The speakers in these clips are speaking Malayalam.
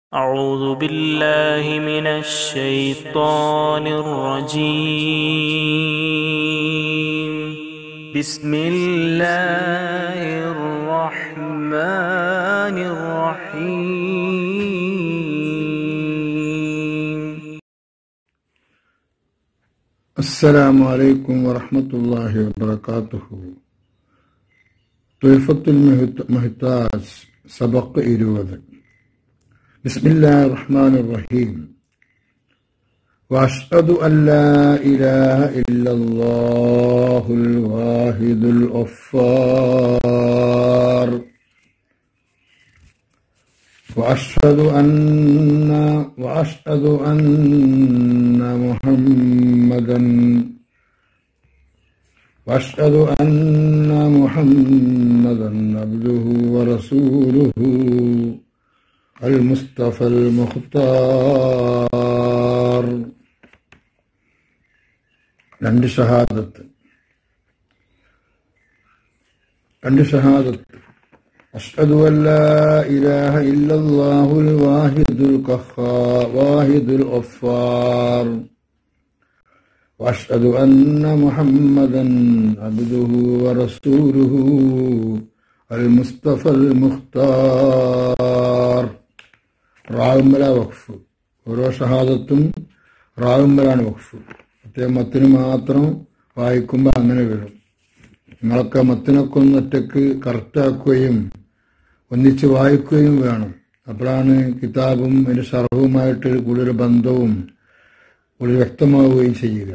أعوذ بالله من الشيطان الرجيم بسم الله الرحمن الرحيم السلام عليكم ورحمة الله وبركاته طيفة المهتاج سبق إلوذ بسم الله الرحمن الرحيم وأشهد أن لا إله إلا الله الواحد الغفار وأشهد أن وأشهد أن محمدا وأشهد أن محمدا عبده ورسوله المصطفى المختار രണ്ട് ഷഹാദത്ത് രണ്ട് ഷഹാദത്ത് أشهد أن لا إله إلا الله الواحد القهار واحد الغفار وأشهد أن محمدا عبده ورسوله المصطفى المختار റാവുമ്മല വഖഫ് ഓരോ ഷഹാദത്തും റാവുമ്മലാണ് വഖഫ് പ്രത്യേകം മത്തിന് മാത്രം വായിക്കുമ്പോൾ അങ്ങനെ വരും നിങ്ങളൊക്കെ മത്തിനൊക്കെ ഒന്ന് ഒറ്റക്ക് കറക്റ്റാക്കുകയും ഒന്നിച്ച് വായിക്കുകയും വേണം അപ്പോഴാണ് കിതാബും അതിന്റെ ഷർഹവുമായിട്ട് കൂടുതൽ ബന്ധവും കൂടുതൽ വ്യക്തമാവുകയും ചെയ്യുക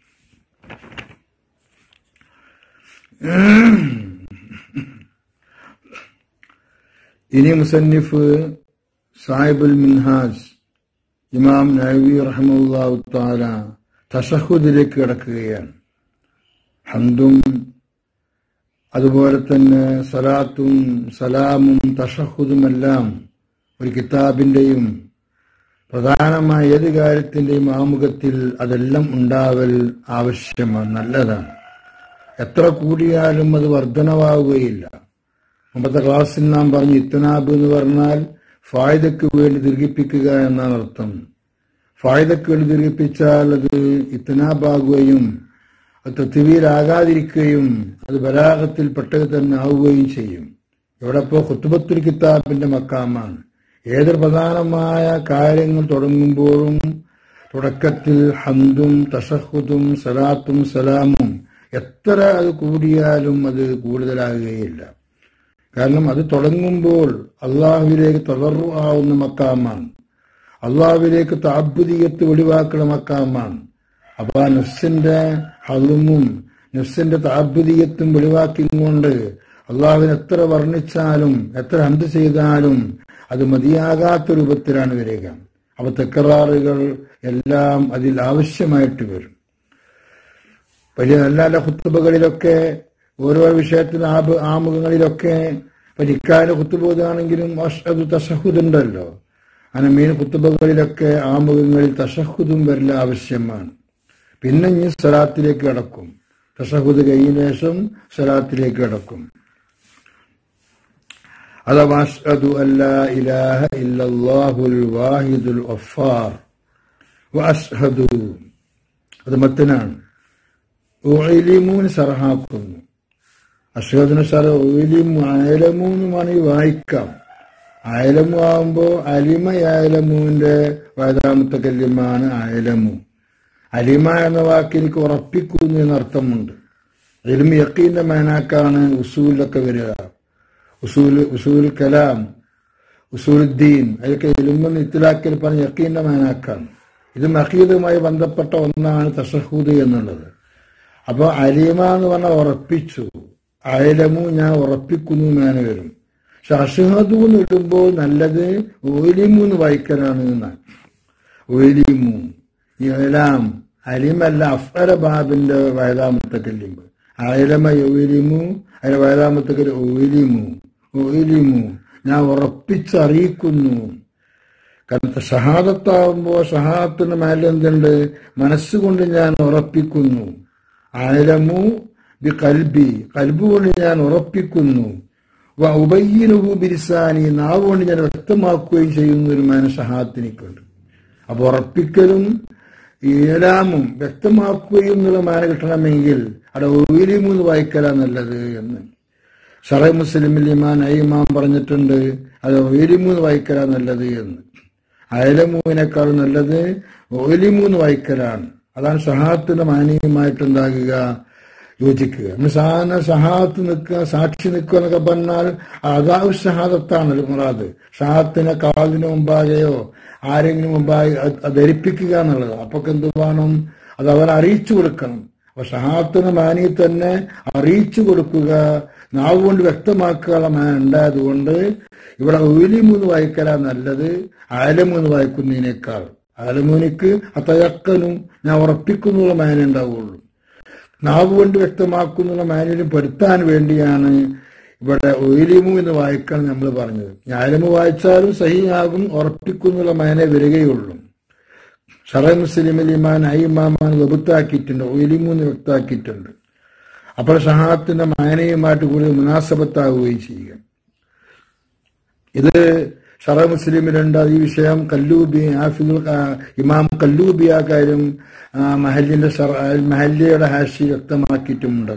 ഇനി മുസന്നിഫ് സാഹിബുൽ മിൻഹാജ് ഇമാം നബി റഹമുല്ലാഹു താല തഷഹുദിലേക്ക് കിടക്കുകയാണ് ഹന്തും അതുപോലെ തന്നെ സലാത്തും സലാമും തഷഹുദുമെല്ലാം ഒരു കിതാബിന്റെയും പ്രധാനമായ ഏത് കാര്യത്തിന്റെയും ആമുഖത്തിൽ അതെല്ലാം ഉണ്ടാവൽ ആവശ്യമാണ് നല്ലതാണ് എത്ര കൂടിയാലും അത് വർധനവാകുകയില്ല മുമ്പത്തെ ക്ലാസ്സിൽ നാം പറഞ്ഞു ഇത്തനാബ് എന്ന് പറഞ്ഞാൽ ഫായ്ദയ്ക്ക് വേണ്ടി ദീർഘിപ്പിക്കുക എന്നാണ് അർത്ഥം ഫായ്ദയ്ക്ക് വേണ്ടി ദീർഘിപ്പിച്ചാൽ അത് ഇത്തനാബാകുകയും അത് തെത്തിവിയിലാകാതിരിക്കുകയും അത് ബലാഹത്തിൽ പെട്ടത് തന്നെ ആവുകയും ചെയ്യും ഇവിടെ ഇപ്പോൾ ഖുത്തുബത്തുൽ കിതാബിന്റെ മക്കാമാണ് ഏതൊരു പ്രധാനമായ കാര്യങ്ങൾ തുടങ്ങുമ്പോഴും തുടക്കത്തിൽ ഹന്തും തഷഹുദും സലാത്തും സലാമും എത്ര അത് കൂടിയാലും അത് കൂടുതലാകുകയില്ല കാരണം അത് തുടങ്ങുമ്പോൾ അള്ളാഹുവിലേക്ക് തളറു ആവുന്ന മക്കാമാണ് അള്ളാഹുവിലേക്ക് താബുദീയത്ത് വെളിവാക്കുന്ന മക്കാമാണ് അപ്പൊ ആ നഫ്സിന്റെ ഹലുമും നഫ്സിന്റെ താബുദീയത്തും വെളിവാക്കിക്കൊണ്ട് അള്ളാഹുവിനെ എത്ര വർണ്ണിച്ചാലും എത്ര ഹന്ത് ചെയ്താലും അത് മതിയാകാത്ത രൂപത്തിലാണ് വരിക അപ്പൊ തെക്കറാറുകൾ എല്ലാം അതിൽ ആവശ്യമായിട്ട് വരും വലിയ നല്ല നല്ല കുത്തുബകളിലൊക്കെ ഓരോ വിഷയത്തിന് ആബ് ആമുഖങ്ങളിലൊക്കെ പരിക്കാല കുത്തുബോധാണെങ്കിലും അഷദ് തഷഹുദ് ഉണ്ടല്ലോ അങ്ങനെ മീൻ കുത്തുബകളിലൊക്കെ ആമുഖങ്ങളിൽ തഷഹുദും വരൽ ആവശ്യമാണ് പിന്നെ ഇനി സ്വലാത്തിലേക്ക് കടക്കും തഷഹുദ് കഴിഞ്ഞ ശേഷം സ്വലാത്തിലേക്ക് കടക്കും അഥവാ അഷ്ഹദു അല്ലാ ഇലാഹ ഇല്ലല്ലാഹുൽ വാഹിദുൽ ഗഫാർ വഅഷ്ഹദു അത് മത്തനാണ് ഒലിമൂന്ന് സർഹാക്കുന്നു അഷ്ഹദിന് സർ ഒലിമു അയലമൂന്ന് വേണമെങ്കിൽ വായിക്കാം അയലമു ആകുമ്പോ അലിമ അയലമുവിന്റെ വയതാമത്തെ കല്യമാണ് അയലമു അലിമ എന്ന വാക്കിലേക്ക് ഉറപ്പിക്കുന്നു എന്നർത്ഥമുണ്ട് എലിമ യക്കീന്റെ മേനാക്കാണ് ഉസൂലിലൊക്കെ വരിക ഉസൂൽ ഉസൂൽ കലാം ഉസൂലുദ്ദീൻ അതൊക്കെ എലുമെന്ന് ഇത്തിലാക്കിൽ പറഞ്ഞ യക്കീന്റെ മേനാക്കാണ് ഇത് മഹീദുമായി ബന്ധപ്പെട്ട ഒന്നാണ് തഷഹൂദ് എന്നുള്ളത് അപ്പൊ അലീമ എന്ന് പറഞ്ഞാൽ ഉറപ്പിച്ചു അയലമു ഞാൻ ഉറപ്പിക്കുന്നു മേന വരും പക്ഷെ അഷഹദു എന്ന് ഇടുമ്പോൾ നല്ലത് ഓലിമു എന്ന് വായിക്കലാണ് എന്നാണ് ഓലിമു ഇലാം അലിമല്ല അഫ്അല ബാബിന്റെ വയതാമത്തെ കല്ലിമ്പ് അയലമ ഒലിമു അതിന്റെ വയതാമത്തെ കല്ല് ഓലിമു ഓലിമു ഞാൻ ഉറപ്പിച്ചറിയിക്കുന്നു കാരണം ഷഹാദത്താവുമ്പോ ഷഹാദത്തിന്റെ മേലെ എന്തുണ്ട് മനസ്സുകൊണ്ട് ഞാൻ ഉറപ്പിക്കുന്നു ആലമു ബി കൽബി കൽബ് കൊണ്ട് ഞാൻ ഉറപ്പിക്കുന്നു വ ഉബയ്യനുഹു ബിരിസാനി നാവ് കൊണ്ട് ഞാൻ വ്യക്തമാക്കുകയും ചെയ്യുന്ന ഒരു മാന ഷഹാത്തിനിക്കുണ്ട് അപ്പൊ ഉറപ്പിക്കലും ഏലാമും വ്യക്തമാക്കുകയും എന്നുള്ള മാന കിട്ടണമെങ്കിൽ അവിടെ ഒയിലിമൂന്ന് വായിക്കലാ നല്ലത് എന്ന് ഷറ മുസ്ലിമിൽ ഇമാൻ ഇമാം പറഞ്ഞിട്ടുണ്ട് അത് ഒയിലിമൂന്ന് വായിക്കലാ നല്ലത് എന്ന് അയലമൂവിനേക്കാൾ നല്ലത് ഒയിലിമൂന്ന് വായിക്കലാണ് അതാണ് ഷഹാത്തിന്റെ മാനീയമായിട്ടുണ്ടാകുക യോജിക്കുക നമ്മൾ സാധാരണ ഷഹാത്ത് നിൽക്കുക സാക്ഷി നിൽക്കുക എന്നൊക്കെ പറഞ്ഞാൽ അതാവ് ഷഹാദത്താണ് മുറാദ് ഷഹാത്തിനെ കാലിന് മുമ്പാകെയോ ആരെങ്കിലും മുമ്പാകെ അത് ധരിപ്പിക്കുക എന്നുള്ളത് അപ്പൊ എന്ത് വേണം അത് അവർ അറിയിച്ചു കൊടുക്കണം അപ്പൊ ഷഹാത്തിന് മാനി തന്നെ അറിയിച്ചു കൊടുക്കുക നാവ് കൊണ്ട് വ്യക്തമാക്കാനുള്ള മാൻ ഉണ്ടായതുകൊണ്ട് ഇവിടെ ഒയിലിമൂന്ന് വായിക്കലാ നല്ലത് ആലമൂന്ന് വായിക്കുന്നതിനേക്കാൾ ആലമൂനിക്ക് അത്തയക്കനും ഞാൻ ഉറപ്പിക്കുന്നുള്ള മാന ഉണ്ടാവുള്ളൂ നാവ് കൊണ്ട് വ്യക്തമാക്കുന്ന മാനിലും പെടുത്താൻ വേണ്ടിയാണ് ഇവിടെ ഒയിലിമു എന്ന് വായിക്കണം നമ്മൾ പറഞ്ഞത് ഞാലിമു വായിച്ചാലും സഹിയാകും ഉറപ്പിക്കുന്നുള്ള മാനെ വരികയുള്ളൂ ഷറ മുസ്ലിമിൽ ഇമാൻ ഐ ഇമാമാൻ വബുത്താക്കിയിട്ടുണ്ട് ഒയിലിമു എന്ന് വ്യക്താക്കിയിട്ടുണ്ട് അപ്പോൾ ഷഹാത്തിന്റെ മാനയുമായിട്ട് കൂടുതൽ മുനാസബത്താവുകയും ചെയ്യുക ഇത് ഷറ മുസ്ലിമിലുണ്ട് ഈ വിഷയം കല്ലൂബി ഹാഫിദുൽ ഇമാം കല്ലൂബി ആ കാര്യം മഹല്ലിന്റെ മഹല്ലിയുടെ ഹാഷി വ്യക്തമാക്കിയിട്ടുമുണ്ട്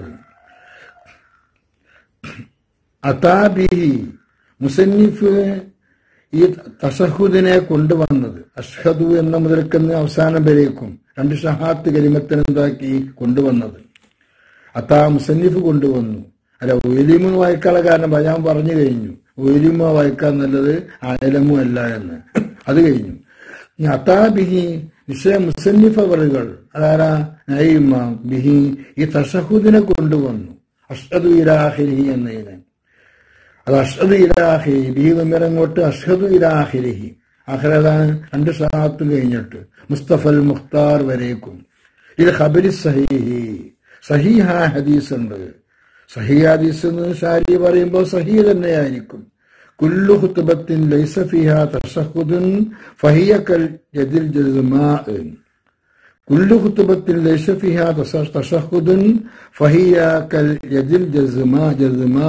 അതാബിഹി മുസന്നിഫ് ഈ തസഹുദിനെ കൊണ്ടുവന്നത് അഷ്ഹദു എന്ന മുതൽക്കുന്ന അവസാനം വരേക്കും രണ്ട് ഷഹാത്ത് കരിമത്തിനെന്താക്കി കൊണ്ടുവന്നത് അത്താ മുസന്നിഫ് കൊണ്ടുവന്നു അല്ല ഒലിമു വായിക്കാനുള്ള കാരണം ഞാൻ പറഞ്ഞു കഴിഞ്ഞു ഒലിമ വായിക്കാൻ നല്ലത് അയലമു അല്ല എന്ന് അത് കഴിഞ്ഞു അത്താ ബിഹി നിശ്ചയ മുസന്നിഫ് അവറുകൾ അതാരാ നയിമാം ബിഹി ഈ തഷഹുദിനെ കൊണ്ടുവന്നു അഷ്ഹദു ഇലാഹിരിഹി എന്നതിനെ അത് അഷ്ഹദു ഇലാഹിരി ബി നിമിറങ്ങോട്ട് അഷ്ഹദു ഇലാഹിരിഹി ആഹ്റതാണ് രണ്ട് ഷാത്തും കഴിഞ്ഞിട്ട് മുസ്തഫൽ മുഖ്താർ വരേക്കും ഇത് ഖബരി സഹീഹി സഹീഹ ഹദീസ് ഉണ്ട് സഹീ ഹദീസ് എന്ന് ഷാരി പറയുമ്പോൾ സഹീ തന്നെയായിരിക്കും കുല്ലു ഹുത്തുബത്തിൻ ലൈസ ഫിഹ തഷഹുദുൻ ഫഹിയ കൽ യദിൽ ജസ്മാ കുല്ലു ഹുത്തുബത്തിൻ ലൈസ ഫിഹ തഷഹുദുൻ ഫഹിയ കൽ യദിൽ ജസ്മാ ജസ്മാ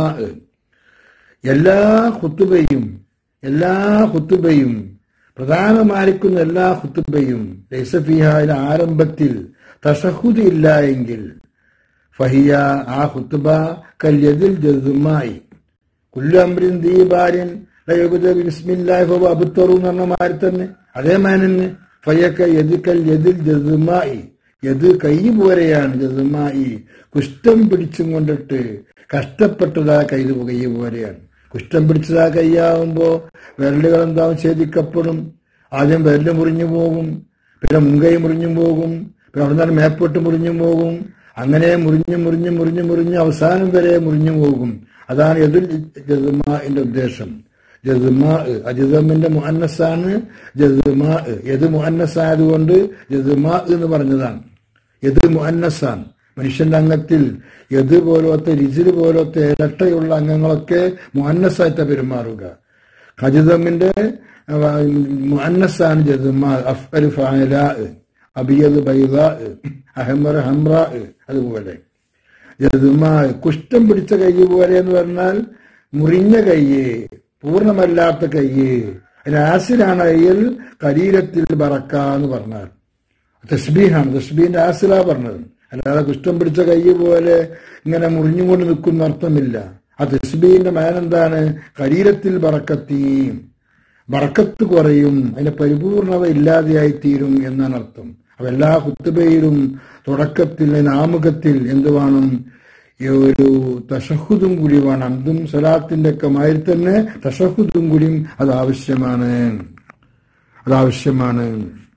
എല്ലാ ഹുത്തുബയും എല്ലാ ഹുത്തുബയും പ്രധാനമായിരിക്കുന്ന എല്ലാ ഹുത്തുബയും ലൈസഫിഹയുടെ ആരംഭത്തിൽ തഷഹുദ് ഇല്ല എങ്കിൽ ഫഹിയ ആ ഹുത്തുബ കല്യതിൽ ജസുമായി കുല്ലംബ്രിൻ ദീപാര്യൻ ബിസ്മില്ലാഹി അബുത്തറു എന്ന് പറഞ്ഞ മാതിരി തന്നെ അതേ മാനന് ഫയ്യക്ക യദിക്കൽ യദിൽ ജസുമായി യത് കൈ പോലെയാണ് ജസുമായി കുഷ്ഠം പിടിച്ചും കൊണ്ടിട്ട് കഷ്ടപ്പെട്ടതാ കൈ കൈ പോലെയാണ് കുഷ്ഠം പിടിച്ചതാ കൈയാവുമ്പോ വിരലുകൾ എന്താവും ഛേദിക്കപ്പെടും ആദ്യം വിരല് മുറിഞ്ഞു പോകും പിന്നെ മുൻകൈ മുറിഞ്ഞു പോകും പിന്നെ അവിടെ നിന്ന് മേപ്പോട്ട് മുറിഞ്ഞു പോകും അങ്ങനെ മുറിഞ്ഞ് മുറിഞ്ഞ് മുറിഞ്ഞ് മുറിഞ്ഞ് അവസാനം വരെ മുറിഞ്ഞു പോകും അതാണ് എതിൽ ജസുമാന്റെ ഉദ്ദേശം ജസുമാ അജിതമിന്റെ മുഹന്നസാണ് ജസുമാ എത് മുഹന്നസായതുകൊണ്ട് ജസുമാ എന്ന് പറഞ്ഞതാണ് എത് മുഹന്നസാണ് മനുഷ്യന്റെ അംഗത്തിൽ എത് പോലത്തെ രിജിൽ പോലത്തെ ഇരട്ടയുള്ള അംഗങ്ങളൊക്കെ മുഹന്നസായിട്ട് പെരുമാറുക ഖജിതമിന്റെ മുഹന്നസാണ് ജസുമാ അഫ്അൽ ഫാല അബിയത് ബൈദ അഹമർ ഹംറ അതുപോലെ ജതുമാ കുഷ്ഠം പിടിച്ച കൈ പോലെ എന്ന് പറഞ്ഞാൽ മുറിഞ്ഞ കയ്യ് പൂർണ്ണമല്ലാത്ത കയ്യ് രാസിലാണ് കയ്യിൽ കരീരത്തിൽ ബറക്ക എന്ന് പറഞ്ഞാൽ തസ്ബീഹാണ് തസ്ബീന്റെ ആസില പറഞ്ഞത് അല്ലാതെ കുഷ്ഠം പിടിച്ച കൈ പോലെ ഇങ്ങനെ മുറിഞ്ഞുകൊണ്ട് നിൽക്കുന്ന അർത്ഥമില്ല ആ തസ്ബീന്റെ മാനെന്താണ് കരീരത്തിൽ ബറക്കത്തീം ബറക്കത്ത് കുറയും അതിന്റെ പരിപൂർണത ഇല്ലാതെയായി തീരും എന്നാണ് അർത്ഥം അപ്പൊ എല്ലാ കുത്തുബയിലും തുടക്കത്തിൽ ആമുഖത്തിൽ എന്ത് വേണം ഈ ഒരു തഷഹുദും കൂടി വേണം അതും സലാത്തിന്റെ ഒക്കെ മാതിരി തന്നെ തഷഹുദും കൂടിയും അത് ആവശ്യമാണ് അത് ആവശ്യമാണ്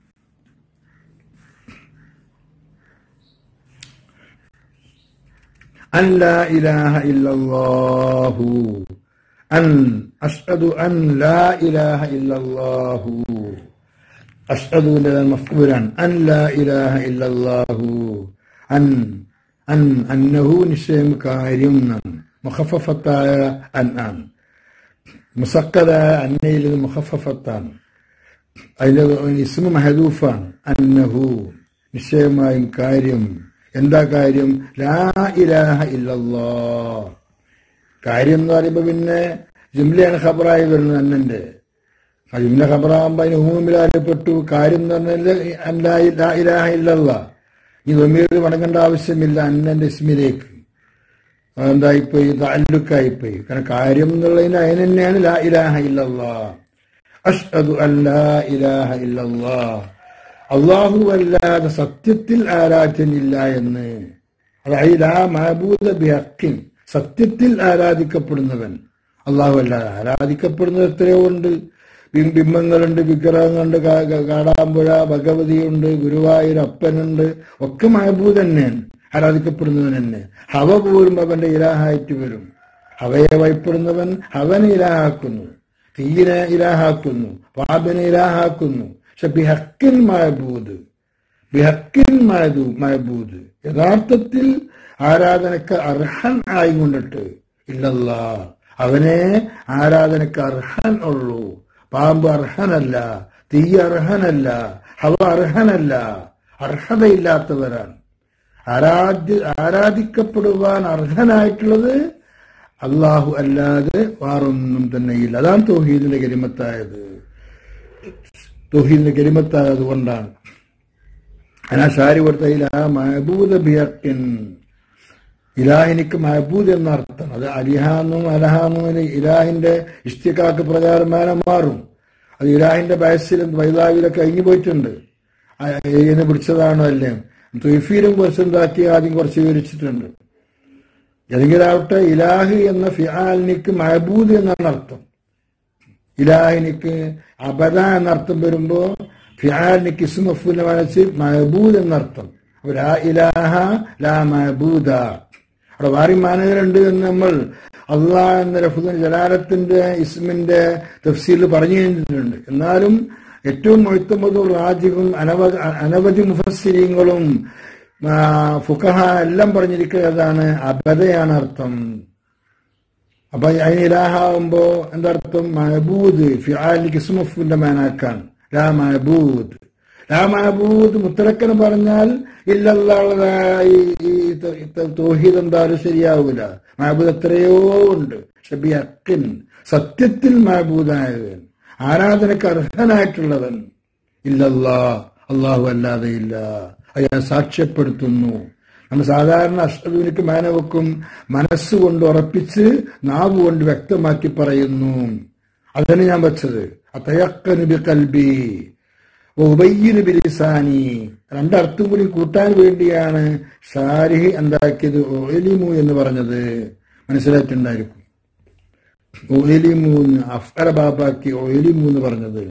അൻ ലാ ഇലാഹ ഇല്ലല്ലാഹു അൻ അഷ്ഹദു അൻ ലാ ഇലാഹ ഇല്ലല്ലാഹു അഷ്ഹദുവിന്റെ മഫ്ഊലാണ് അൻ ലാ ഇലാഹ ഇല്ലല്ലാഹു അൻ അൻ അന്നഹു നിശ്ചയം കാര്യം മുഖഫഫത്തായ അൻ ആണ് മുസക്കതായ അന്നയിൽ ഇത് മുഖഫഫത്താണ് അതിന്റെ ഇസ്മ മഹദൂഫാണ് അന്നഹു നിശ്ചയമായും കാര്യം എന്താ കാര്യം ലാ ഇലാഹ ഇല്ലല്ലാ കാര്യം എന്ന് പറയുമ്പോ പിന്നെ ജിംലയാണ് ഖബറായി വരുന്നത് അന്നന്റെ ആ ജിംല ഖബറാകുമ്പോ അതിന് ഹൂമിലാലപ്പെട്ടു കാര്യം എന്ന് പറഞ്ഞാൽ അല്ലാ ലാ ഇലാഹ ഇല്ലല്ലാ ഈ ദൊമീർ മടങ്ങേണ്ട ആവശ്യമില്ല അന്നന്റെ ഇസ്മിലേക്ക് എന്തായിപ്പോയി താല്ലുക്കായിപ്പോയി കാരണം കാര്യം എന്നുള്ളതിന് അതിന് തന്നെയാണ് ലാ ഇലാഹ ഇല്ലല്ലാ അഷ്ഹദു അല്ലാ ഇലാഹ ഇല്ലല്ലാ അള്ളാഹു അല്ലാതെ സത്യത്തിൽ ആരാധ്യനില്ല എന്ന് അതായത് ലാ മഹബൂദ ബിഹക്കിൻ സത്യത്തിൽ ആരാധിക്കപ്പെടുന്നവൻ അള്ളാഹു അല്ലാതെ ആരാധിക്കപ്പെടുന്നത് എത്രയോ ഉണ്ട് ബിം- ബിംബങ്ങളുണ്ട് വിഗ്രഹങ്ങളുണ്ട് കാ- കാ- കാടാമ്പുഴ ഭഗവതിയുണ്ട് ഗുരുവായൂർ അപ്പനുണ്ട് ഒക്കെ മഹബൂദ് തന്നെയാണ് ആരാധിക്കപ്പെടുന്നവൻ തന്നെ ഹവ പോലും അവന്റെ ഇലാഹായിട്ട് വരും ഹവയെ വഴിപ്പെടുന്നവൻ അവനെ ഇലാഹാക്കുന്നു തീയിനെ ഇലാഹാക്കുന്നു പാപിനെ ഇലാഹാക്കുന്നു പക്ഷെ ബിഹക്കിൻ മഹബൂദ് ബിഹക്കിൻ മഹദൂ മഹബൂദ് യഥാർത്ഥത്തിൽ ആരാധനക്ക് അർഹൻ ആയിക്കൊണ്ടിട്ട് ഇല്ലല്ല അവനെ ആരാധനക്ക് അർഹൻ ഉള്ളൂ പാമ്പ് അർഹനല്ല തീ അർഹനല്ല ഹവ അർഹനല്ല അർഹതയില്ലാത്തവരാണ് ആരാധ്യ ആരാധിക്കപ്പെടുവാൻ അർഹനായിട്ടുള്ളത് അള്ളാഹു അല്ലാതെ വേറൊന്നും തന്നെയില്ല അതാണ് തൗഹീദിന്റെ കരിമത്തായത് തൗഹീദിന്റെ കരിമത്തായത് കൊണ്ടാണ് അനാ ഷാരി കൊടുത്തതിൽ ആ മഹബൂദ ബിയക്കിൻ ഇലാഹിനിക്ക് മഹബൂദ് എന്ന അർത്ഥം അത് അലിഹാന്നും അലഹാന്നും അതിന് ഇലാഹിന്റെ ഇഷ്ടിക്കാക്ക് പ്രകാരം മേലെ മാറും അത് ഇലാഹിന്റെ ബയസിലും വൈതാവിലൊക്കെ കഴിഞ്ഞു പോയിട്ടുണ്ട് എന്ന് പിടിച്ചതാണോ അല്ലേ തൊയ്ഫീലും കുറച്ച് എന്താക്കി ആദ്യം കുറച്ച് വിവരിച്ചിട്ടുണ്ട് ഏതെങ്കിലാവട്ടെ ഇലാഹ് എന്ന ഫിയാലിനിക്ക് മഹബൂദ് എന്നാണ് അർത്ഥം ഇലാഹിനിക്ക് അബദ എന്നർത്ഥം വരുമ്പോ ഫിയാലിനിക്ക് ഇസ്മഫുവിനെ മനസ്സിൽ മഹബൂദ് എന്നർത്ഥം അപ്പൊ ലാ ഇലാഹ ലാ മഹബൂദ അവിടെ വാരി മാനകരുണ്ട് എന്ന് നമ്മൾ അള്ളാഹ് എന്ന റഫുദൻ ജലാലത്തിന്റെ ഇസ്മിന്റെ തഫ്സീൽ പറഞ്ഞു കഴിഞ്ഞിട്ടുണ്ട് എന്നാലും ഏറ്റവും മൊയ്ത്തമതും റാജിക്കും അനവധി അനവധി മുഫസ്സിരീങ്ങളും ഫുഖഹ എല്ലാം പറഞ്ഞിരിക്കുന്നതാണ് അബദയാണ് അർത്ഥം അപ്പൊ അതിന് ഇലാഹാവുമ്പോ എന്താർത്ഥം മഹബൂദ് ഫിആലിക്ക് ഇസ്മുഫിന്റെ മാനാക്കാൻ ലാ മഹബൂദ് ലാ മഹബൂദ് മുത്തലക്കന് പറഞ്ഞാൽ ഇല്ലല്ലാഹ് ഈ തോഹീദ് എന്തായാലും ശരിയാവൂല മഹബൂദ് എത്രയോ ഉണ്ട് ഷബി അക്കിൻ സത്യത്തിൽ മഹബൂദായവൻ ആരാധനക്ക് അർഹനായിട്ടുള്ളവൻ ഇല്ലല്ലാ അള്ളാഹു അല്ലാതെ ഇല്ല അയാൾ സാക്ഷ്യപ്പെടുത്തുന്നു നമ്മൾ സാധാരണ അഷ്ടദൂനിക്ക് മേന വെക്കും മനസ്സുകൊണ്ട് ഉറപ്പിച്ച് നാവ് കൊണ്ട് വ്യക്തമാക്കി പറയുന്നു അതിന് ഞാൻ വെച്ചത് അത്തയക്കനുബി കൽബി ഉബയ്യന് ബിലിസാനി രണ്ടർത്ഥം കൂടി കൂട്ടാൻ വേണ്ടിയാണ് ഷാരിഹ് എന്താക്കിയത് ഒലിമു എന്ന് പറഞ്ഞത് മനസ്സിലായിട്ടുണ്ടായിരിക്കും ഒലിമൂന്ന് അഫ്അല ബാബാക്കി ഒലിമു എന്ന് പറഞ്ഞത്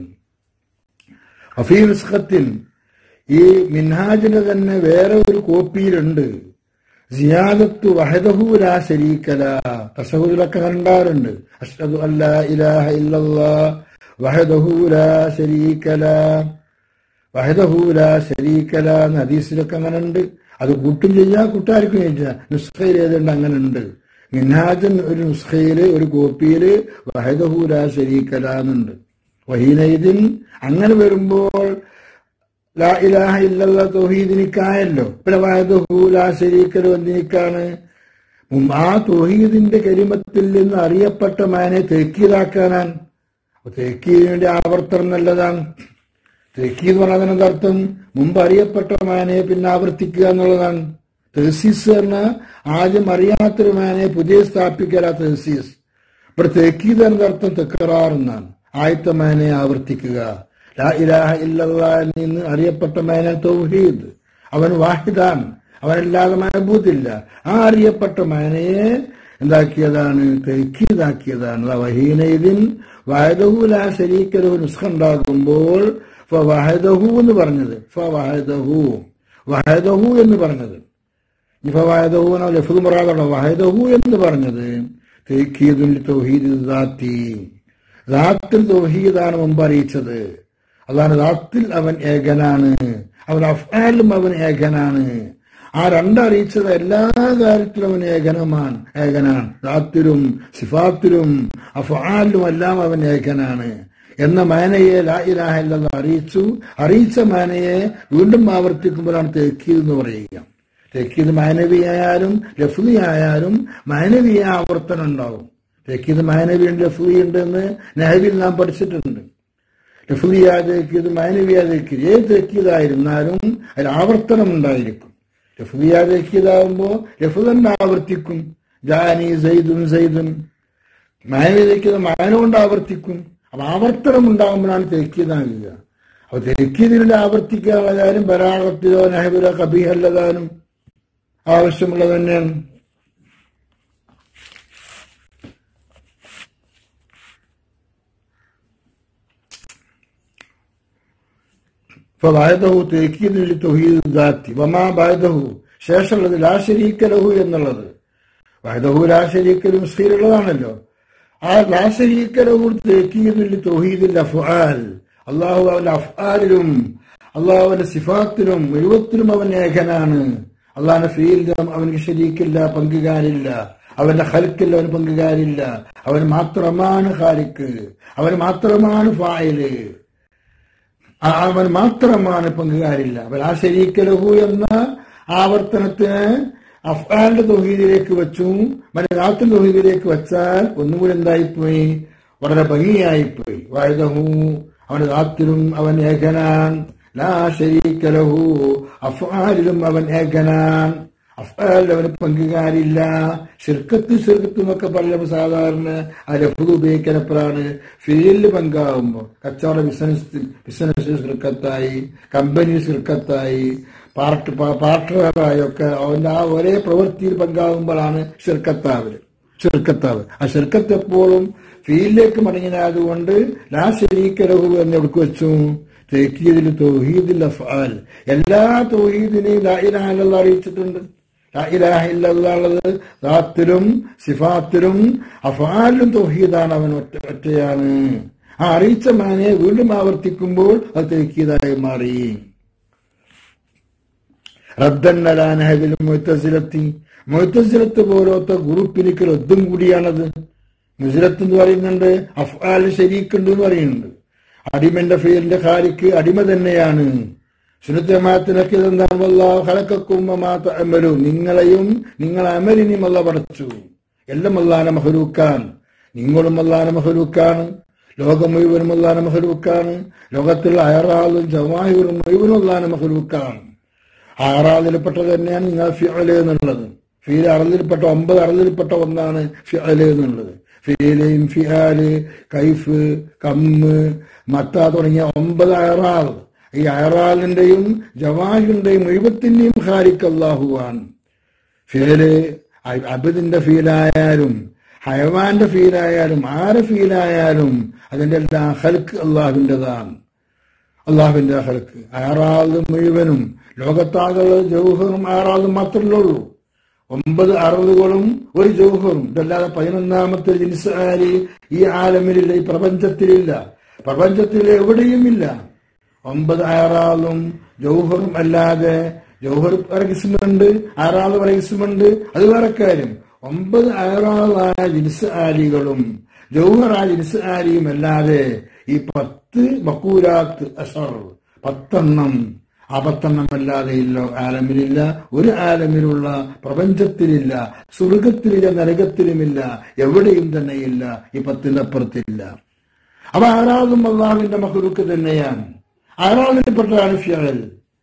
അഫീ നിസ്ഖത്തിൽ ഈ മിൻഹാജിന് തന്നെ വേറെ ഒരു കോപ്പിയിലുണ്ട് സിയാദത്തു വഹദഹു ലാ ശരീക്കല തസഹുദിലൊക്കെ കണ്ടാറുണ്ട് അഷ്ഹദു അല്ലാ ഇലാഹ ഇല്ലല്ലാ വഹദഹു ലാ ശരീക്കല വഹദഹു ലാ ശരീക്കല എന്ന് ഹദീസിലൊക്കെ അങ്ങനെ ഉണ്ട് അത് കൂട്ടും ചെയ്യാ കൂട്ടാർക്കും ചെയ്യാം നുസ്ഖയിൽ ഏതുണ്ട് അങ്ങനെ ഉണ്ട് മിൻഹാജൻ ഒരു നുസ്ഖയില് ഒരു കോപ്പിയില് വഹദഹു ലാ ശരീക്കല എന്നുണ്ട് വഹീനൈദിൻ അങ്ങനെ വരുമ്പോൾ ലാ ഇലാഹ ഇല്ലല്ല തൗഹീദിനിക്കായല്ലോ പിന്നെ വഹദഹു ലാ ശരീക്കലോ എന്തിനിക്കാണ് ആ തൗഹീദിന്റെ കരിമത്തിൽ നിന്ന് അറിയപ്പെട്ട മാനെ തെക്കീതാക്കാനാണ് അപ്പൊ തെക്കീതിന് വേണ്ടി ആവർത്തനം നല്ലതാണ് തെക്കീത് പറഞ്ഞതിന് അർത്ഥം മുമ്പ് അറിയപ്പെട്ട മാനെ പിന്നെ ആവർത്തിക്കുക എന്നുള്ളതാണ് തെസീസ് പറഞ്ഞാൽ ആദ്യം അറിയാത്തൊരു മാനെ പുതിയ സ്ഥാപിക്കല തെസീസ് ഇവിടെ തെക്കീത് എന്നർത്ഥം തെക്കറാർ എന്നാണ് ആയത്ത മാനെ ആവർത്തിക്കുക ലാ ഇലാഹ ഇല്ലല്ലാഹിൽ നിന്ന് അറിയപ്പെട്ട മാന തൗഹീദ് അവൻ വാഹിദാണ് അവനല്ലാതെ മഹബൂദില്ല ആ അറിയപ്പെട്ട മാനയെ എന്താക്കിയതാണ് തെക്കീതാക്കിയതാണ് വഹീനയിദിൻ വഹദഹു ലാ ശരീക്കലഹു നുസ്ഖ ഉണ്ടാകുമ്പോൾ ഫവഹദഹു എന്ന് പറഞ്ഞത് ഫവഹദഹു വഹദഹു എന്ന് പറഞ്ഞത് ഇഫവായദഹു എന്ന ലഫുദ് മുറാദുള്ള വഹദഹു എന്ന് പറഞ്ഞത് തെക്കീദുൽ തൗഹീദ് ദാത്തി ദാത്തിൽ തൗഹീദാണ് മുമ്പ് അറിയിച്ചത് അതാണ് ദാത്തിൽ അവൻ ഏകനാണ് അവൻ അഫ്ആലും അവൻ ഏകനാണ് ആ രണ്ടറിയിച്ചത് എല്ലാ കാര്യത്തിലും അവൻ ഏകനമാണ് ഏകനാണ് ദാത്തിലും സിഫാത്തിലും അഫ്ആലിലും എല്ലാം അവൻ ഏകനാണ് എന്ന മാനയെ ലാ ഇലാഹ ഇല്ലെന്ന് അറിയിച്ചു അറിയിച്ച മാനയെ വീണ്ടും ആവർത്തിക്കുമ്പോഴാണ് തെക്കീത് എന്ന് പറയുക തെക്കീത് മാനവിയായാലും ലഫ്ലി ആയാലും മാനവീയ ആവർത്തനം ഉണ്ടാവും തെക്കീത് മാനവിയുണ്ട് ലഫ്ലി ഉണ്ട് എന്ന് നെഹവിൽ നാം പഠിച്ചിട്ടുണ്ട് ലഫ്ലിയായ തെക്കീത് മാനവിയ തെക്കീത് ഏത് തെക്കീതായിരുന്നാലും അതിൽ ആവർത്തനം ഉണ്ടായിരിക്കും ലഫ്ലിയാ തെക്കീതാവുമ്പോ ലഫു തന്നെ ആവർത്തിക്കും ജാനി സൈദുൻ സൈദുൻ മാനവി തെക്കീത് മാന കൊണ്ട് ആവർത്തിക്കും അപ്പൊ ആവർത്തനം ഉണ്ടാകുമ്പോഴാണ് തെക്കീതാകുക അപ്പൊ തെക്കീതിന്റെ ആവർത്തിക്കാനുള്ള കാര്യം ബരാഗത്തിലോ നെഹബിലോ കബീഹല്ലതാനും ആവശ്യമുള്ളത് തന്നെയാണ് ഫബായതഹു തേക്കീദിൽ തൊഹീദ് ദാത്തി വമാ ബായതഹു ശേഷമുള്ളത് ലാ ശരീക്ക ലഹു എന്നുള്ളത് ബായതഹു ലാ ശരീക്കലും സ്ത്രീയുള്ളതാണല്ലോ ആ ലാ ശരീക്ക ലഹു തേക്കീദിൽ തൊഹീദിൽ അഫ്ആൽ അള്ളാഹു അവന്റെ അഫ്ആലിലും അള്ളാഹു അവന്റെ സിഫാത്തിലും മുഴുവത്തിലും അവൻ ഏകനാണ് അള്ളാഹിന്റെ ഫീൽഡിലും അവനക്ക് ശരീക്കില്ല പങ്കുകാരില്ല അവന്റെ ഹൽക്കിൽ അവന് പങ്കുകാരില്ല അവൻ മാത്രമാണ് ഖാലിക്ക് അവൻ മാത്രമാണ് ഫായില് ആ- അവൻ മാത്രമാണ് പങ്കുകാരില്ല അവൻ ആ ശരീക്കലഹു എന്ന ആവർത്തനത്തിന് അഫ്ഗാന്റെ തൊഹീദിലേക്ക് വെച്ചു മലയാളത്തിൽ തൊഹീദിലേക്ക് വെച്ചാൽ ഒന്നുകൂടി എന്തായിപ്പോയി വളരെ ഭംഗിയായിപ്പോയി വായുധഹു അവന്റെ ദാത്തിലും അവൻ ഏകനാൻ ലാ ശരീക്കലഹു അഫ്ആലിലും അവൻ ഏകനാൻ അഫ്ആലിൽ അവന് പങ്കുകാരില്ല ശിർക്കത്ത് ശിർക്കത്ത് എന്നൊക്കെ പറയുമ്പോൾ സാധാരണ ആ ലഫ്ത് ഉപയോഗിക്കലപ്പോഴാണ് ഫീൽഡ് പങ്കാവുമ്പോൾ കച്ചവട ബിസിനസ് ബിസിനസ് ശിർക്കത്തായി കമ്പനി ശിർക്കത്തായി പാർട്ട് പാർട്ട്ണറായി ഒക്കെ അവന്റെ ആ ഒരേ പ്രവൃത്തിയിൽ പങ്കാവുമ്പോഴാണ് ശിർക്കത്താവല് ശിർക്കത്താവ് ആ ശിർക്കത്ത് എപ്പോഴും ഫീൽഡിലേക്ക് മടങ്ങിയതുകൊണ്ട് ലാ ശരീക്കലഹു എന്ന് എവിടെ വെച്ചു തേക്കിയതിൽ തൗഹീദിൽ അഫ്ആൽ എല്ലാ തൗഹീദിനെയും ലാ ഇലാഹ ഇല്ലല്ലാഹ് അറിയിച്ചിട്ടുണ്ട് ലാ ഇലാഹ ഇല്ലല്ലാഹുള്ളത് ദാത്തിലും സിഫാത്തിലും അഫ്ആലിലും തൗഹീദാണ് അവൻ ഒറ്റ ഒറ്റയാണ് ആ അറിയിച്ച മാനെ വീണ്ടും ആവർത്തിക്കുമ്പോൾ അത് തേക്കിയതായി മാറി റദ്ദന്നലാനഹവിൽ മൊയ്ത്തസിലെത്തി മൊയ്ത്തസിലത്ത് പോലത്തെ ഗ്രൂപ്പിലേക്ക് റദ്ദും കൂടിയാണത് മുസിലത്ത് എന്ന് പറയുന്നുണ്ട് അഫ്ആൽ ശരീക്കുണ്ട് എന്ന് പറയുന്നുണ്ട് അടിമന്റെ ഫീലിന്റെ ഖാലിക്ക് അടിമ തന്നെയാണ് സുനത്തമാത്തിനൊക്കെ ഇതെന്താണ് വല്ലാഹു ഖലഖക്കും വമാ തഅമലു നിങ്ങളെയും നിങ്ങൾ അമലിനെയും അല്ല പടച്ചു എല്ലാം അല്ലാന മഹലൂക്കാൻ നിങ്ങളും അല്ലാന മഹലൂക്കാണ് ലോകം മുഴുവനും അല്ലാന മഹലൂക്കാണ് ലോകത്തിലുള്ള അയറാളും ജവാഹിറും മുഴുവനും അല്ലാന മഹലൂക്കാണ് ആറാളിൽപ്പെട്ടത് തന്നെയാണ് നിങ്ങൾ ഫിഅല് എന്നുള്ളത് ഫീൽ അറലിൽപ്പെട്ട ഒമ്പത് അറലിൽപ്പെട്ട ഒന്നാണ് ഫിഅല് എന്നുള്ളത് ഫീലയും ഫിഹാല് കൈഫ് കമ്മ് മത്ത തുടങ്ങിയ ഒമ്പത് അയറാൾ ഈ അയറാലിന്റെയും ജവാഹിന്റെയും എഴുപത്തിന്റെയും ഖാലിക്ക് അള്ളാഹുവാണ് ഫീല് അബിദിന്റെ ഫീലായാലും ഹയവാന്റെ ഫീലായാലും ആരെ ഫീലായാലും അതിന്റെ എല്ലാ ഹൽക്ക് അള്ളാഹുവിൻ്റെതാണ് അള്ളാഹുവിന്റെ ഹൽക്ക് ആറാള് മുഴുവനും ലോകത്താകുള്ള ജൗഹറും ആറാളും മാത്രമേ ഉള്ളൂ ഒമ്പത് അറുതുകളും ഒരു ജൗഹറും ഇതല്ലാതെ പതിനൊന്നാമത്തെ ജിൻസ് ആര് ഈ ആലമിലില്ല ഈ പ്രപഞ്ചത്തിലില്ല പ്രപഞ്ചത്തിൽ എവിടെയുമില്ല ഒമ്പത് ആറാളും ജൗഹറും അല്ലാതെ ജൗഹർ വേറെ കിസ്മുണ്ട് ആറാള് വേറെ കിസ്മുണ്ട് അത് വേറെ കാര്യം ഒമ്പത് ആറാളായ ജിൻസ് ആലികളും ജൗഹറായ ജിൻസ് ആലിയും അല്ലാതെ ഈ പത്ത് ബക്കൂരാത്ത് അഷർ പത്തെണ്ണം ആ പത്തെണ്ണമല്ലാതെ ഇല്ല ആലമിലില്ല ഒരു ആലമിലുള്ള പ്രപഞ്ചത്തിലില്ല സ്വർഗത്തിലില്ല നരകത്തിലുമില്ല എവിടെയും തന്നെയില്ല ഈ പത്തിന്റെ അപ്പുറത്തില്ല അപ്പൊ ആറാളും അള്ളാഹുവിന്റെ മഹുറുക്ക് തന്നെയാണ് ആറാളിൽപ്പെട്ടതാണ് ഫിയൽ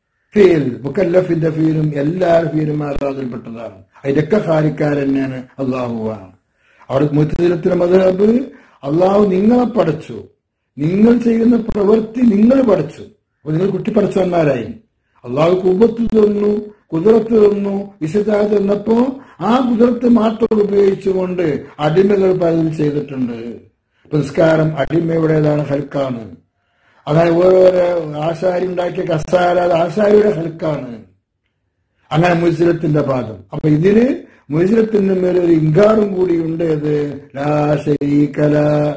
ഫീൽ മുക്കല്ലഫിന്റെ ഫീലും എല്ലാ ഫീലും ആറാളിൽപ്പെട്ടതാണ് അതിലൊക്കെ ഹാരിക്കാർ തന്നെയാണ് അള്ളാഹുവാണ് അവിടെ മുത്തതിരത്തിന്റെ മതഹബ് അള്ളാഹു നിങ്ങളെ പഠിച്ചു നിങ്ങൾ ചെയ്യുന്ന പ്രവൃത്തി നിങ്ങൾ പഠിച്ചു അപ്പൊ നിങ്ങൾ കുട്ടിപ്പടച്ചവന്മാരായി അള്ളാഹു കുബത്ത് തന്നു കുതിരത്ത് തന്നു വിശുദ്ധായ തന്നപ്പോ ആ കുതിരത്ത് മാത്രം ഉപയോഗിച്ചുകൊണ്ട് അടിമകൾ പലതും ചെയ്തിട്ടുണ്ട് പുരസ്കാരം അടിമയുടേതാണ് ഹൽക്കാണ് അതായത് ഓരോരോ ആശാരി ഉണ്ടാക്കിയ കസാര അത് ആശാരിയുടെ ഹൽക്കാണ് അങ്ങനെ മുസ്ലിത്തിന്റെ പാദം അപ്പൊ ഇതില് മുസ്ലിത്തിന്റെ മേലെ ഒരു ഇങ്കാറും കൂടി ഉണ്ട് അത് ലാ ശരീകല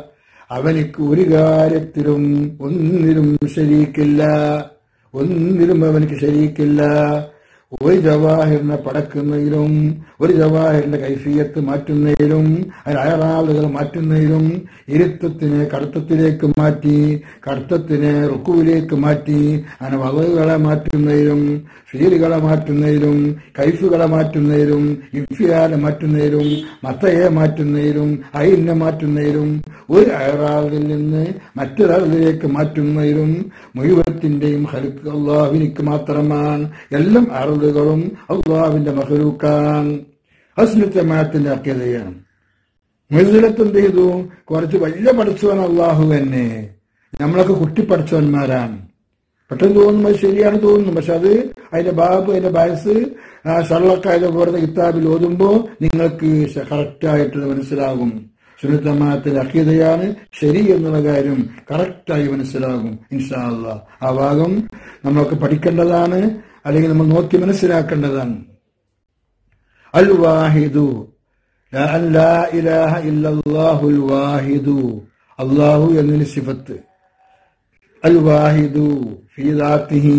അവനിക്ക് ഒരു കാര്യത്തിലും ഒന്നിലും ശരീക്കില്ല ഒന്നിലും അവനിക്ക് ശരീക്കില്ല ഒരു ജവാഹിറിനെ പടക്കുന്നതിലും ഒരു ജവാഹിറിന്റെ കൈഫിയത്ത് മാറ്റുന്നതിലും അതിന് അയറാളുകൾ മാറ്റുന്നതിലും ഇരുത്തത്തിനെ കടുത്തത്തിലേക്ക് മാറ്റി കടുത്തത്തിനെ റുക്കുവിലേക്ക് മാറ്റി അങ്ങനെ വളവുകളെ മാറ്റുന്നതിലും ഫീലുകളെ മാറ്റുന്നതിലും കൈഫുകളെ മാറ്റുന്നതിലും ഇഫിയാലെ മാറ്റുന്നതിലും മത്തയെ മാറ്റുന്നതിലും അയിനെ മാറ്റുന്നതിലും ഒരു അയറാളിൽ നിന്ന് മറ്റൊരാളിലേക്ക് മാറ്റുന്നതിലും മുഴുവത്തിന്റെയും ഹലുക്ക് അള്ളാഹുവിനിക്ക് മാത്രമാണ് എല്ലാം അറുതുകളും അള്ളാഹുവിന്റെ മഹലൂക്കാൻ ഹസ്നത്തമാത്തിന്റെ അക്കതയാണ് മുഴുവലത്ത് എന്ത് ചെയ്തു കുറച്ച് വലിയ പഠിച്ചവൻ അള്ളാഹു തന്നെ നമ്മളൊക്കെ കുട്ടി പഠിച്ചവന്മാരാണ് പെട്ടെന്ന് തോന്നുമ്പോൾ ശരിയാണ് തോന്നുന്നു പക്ഷെ അത് അതിന്റെ ബാബ് അതിന്റെ വയസ്സ് ഷർലക്കായത് പോലത്തെ കിതാബിൽ ഓതുമ്പോൾ നിങ്ങൾക്ക് കറക്റ്റായിട്ട് മനസ്സിലാകും സുനിത്തമാത്തിന്റെ അഖീതയാണ് ശരി എന്നുള്ള കാര്യം കറക്റ്റായി മനസ്സിലാകും ഇൻഷാ അള്ളാ ആ ഭാഗം നമ്മളൊക്കെ പഠിക്കേണ്ടതാണ് അല്ലെങ്കിൽ നമ്മൾ നോക്കി മനസ്സിലാക്കേണ്ടതാണ് അൽ വാഹിദു ലാ ഇലാഹ ഇല്ലല്ലാഹുൽ വാഹിദു അള്ളാഹു എന്നതിന് സിഫത്ത് അൽ വാഹിദു ഫീ ദാത്തിഹി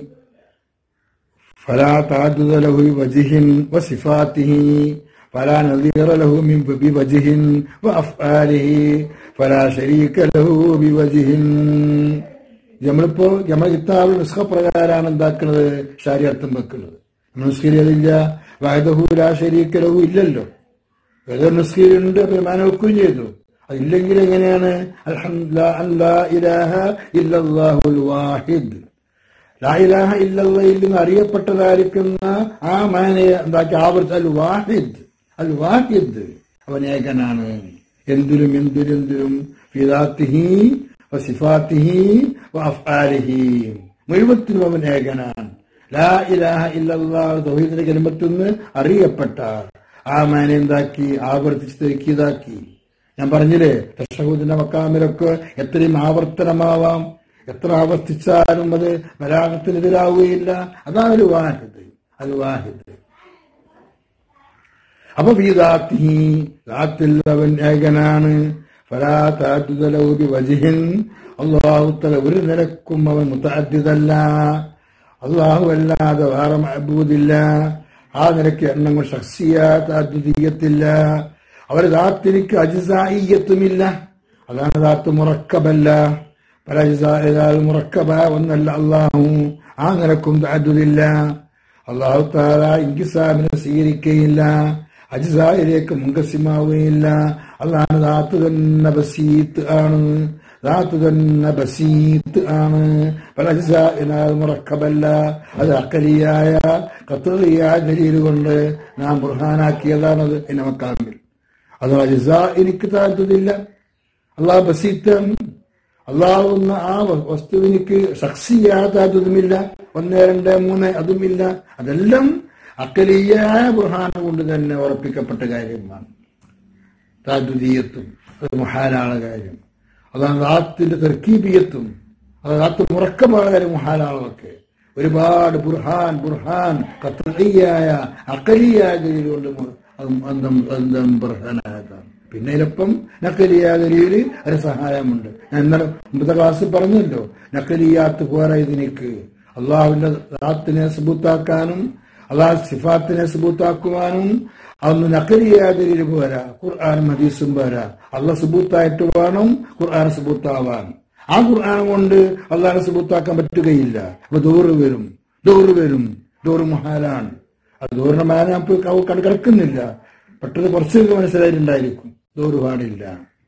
فلا تعدد له بوجه وصفاته فلا نظير له من بوجه وأفعاله فلا شريك له بوجه നമ്മളിപ്പോ നമ്മളെ കിതാബ് നിസ്ഖ പ്രകാരമാണ് എന്താക്കുന്നത് ശാരിയർത്ഥം വെക്കുന്നത് നമ്മൾ നിസ്കരിയതില്ല വായതഹൂല ശരീക്കലഹു ഇല്ലല്ലോ ഏതൊരു നിസ്കരിയുണ്ട് അപ്പൊ മാന വെക്കുകയും ചെയ്തു അതില്ലെങ്കിൽ എങ്ങനെയാണ് അൽഹംദുലില്ലാഹുൽ വാഹിദ് ലായിലാഹ ഇല്ലയിൽ നിന്ന് അറിയപ്പെട്ടതായിരിക്കുന്ന ആ മാനയെ എന്താക്കി ആവർത്തി അൽ വാഹിദ് അൽ വാഹിദ് അവൻ ഏകനാണ് എന്തിലും എന്തിലും എന്തിലും ഫിദാത്തിഹി വസിഫാത്തിഹി വഅഫ്ആലിഹി മുഴുവത്തിലും അവൻ ഏകനാണ് ലാ ഇലാഹ ഇല്ലല്ലാഹ് തൗഹീദിന്റെ കലിമത്തിൽ നിന്ന് അറിയപ്പെട്ട ആ മാനെ എന്താക്കി ആവർത്തിച്ച് തെക്കിയതാക്കി ഞാൻ പറഞ്ഞില്ലേ തഷഹൂദിന്റെ മക്കാമിലൊക്കെ എത്രയും ആവർത്തനമാവാം എത്ര ആവർത്തിച്ചാലും അത് ബലാഗത്തിനെതിരാവുകയില്ല അതാണ് ഒരു വാഹിദ് അത് വാഹിദ് അപ്പൊ വീതാത്തി ദാത്തിൽ അവൻ ഏകനാണ് ഫലാത്താറ്റുതലൗബി വജിഹിൻ അള്ളാഹുത്തല ഒരു നിലക്കും അവൻ മുത്താദ്യതല്ല അള്ളാഹു അല്ലാതെ വേറെ മഹബൂദില്ല ആ നിലയ്ക്ക് എണ്ണങ്ങൾ ഷഖ്സിയാദ്വിതീയത്തില്ല അവർ ദാത്തിനിക്ക് അജിസായിയത്തുമില്ല അതാണ് ദാത്ത് മുറക്കബല്ല പല അജിസാൽ മുറക്കബ ഒന്നല്ല അള്ളാഹു ആ നിലക്കും താദ്വില്ല അള്ളാഹു താല ഇൻകിസാബിനെ സ്വീകരിക്കുകയില്ല അജിസായിലേക്ക് മുങ്കസിമാവുകയില്ല അള്ളാഹ് ദാത്ത് തന്നെ ബസീത്ത് ആണ് ദാത്ത് തന്നെ ബസീത്ത് ആണ് പല അജിസാൽ മുറക്കബല്ല അത് അക്കലിയായ കത്തുകളിയായ ദലീൽ കൊണ്ട് നാം ബുർഹാനാക്കിയതാണത് എന്നെ മക്കാമിൽ അത് അജിസ എനിക്ക് താല്പര്യമില്ല അള്ളാഹ് ബസീത്താണ് അള്ളാഹുന്ന ആ വസ്തുവിനിക്ക് ശക്സിയാത്തതുമില്ല ഒന്ന് രണ്ട് മൂന്ന് അതുമില്ല അതെല്ലാം അക്കലീയായ ബുർഹാന കൊണ്ട് തന്നെ ഉറപ്പിക്കപ്പെട്ട കാര്യമാണ് താദ്വിതീയത്വം അത് മഹാനാണ് കാര്യം അതാണ് ദാത്തിന്റെ തെർക്കീബിയത്വം അത് ദാത്ത് മുറക്കമാണ് കാര്യം മഹാനാളൊക്കെ ഒരുപാട് ബുർഹാൻ ബുർഹാൻ കത്തീയായ അക്കലിയായ കൊണ്ട് അന്തം ബുർഹാനായതാണ് പിന്നെ ഇതിലൊപ്പം നക്കലിയാ ദലീല് ഒരു സഹായമുണ്ട് ഞാൻ ഇന്നലെ മുമ്പത്തെ ക്ലാസ്സിൽ പറഞ്ഞല്ലോ നക്കലിയാത്ത് പോരാ ഇതിനേക്ക് അള്ളാഹുവിന്റെ ദാത്തിനെ സുബൂത്താക്കാനും അള്ളാഹ് സിഫാത്തിനെ സുബൂത്താക്കുവാനും അതൊന്ന് നക്കലിയാ ദലീല് പോരാ ഖുർആാനും ഹദീസും പോരാ അള്ളാഹ് സുബൂത്തായിട്ട് വേണം ഖുർആൻ സുബൂത്താവാൻ ആ ഖുർആൻ കൊണ്ട് അള്ളാഹിനെ സുബൂത്താക്കാൻ പറ്റുകയില്ല അപ്പൊ ദൂറ് വരും ദൂറ് വരും ദൂറ് മഹാലാണ് അത് ദൂറിന്റെ മാന കണ്ടു കിടക്കുന്നില്ല പെട്ടെന്ന് കുറച്ച് മനസ്സിലായിട്ടുണ്ടായിരിക്കും ദൂറ് പാടില്ല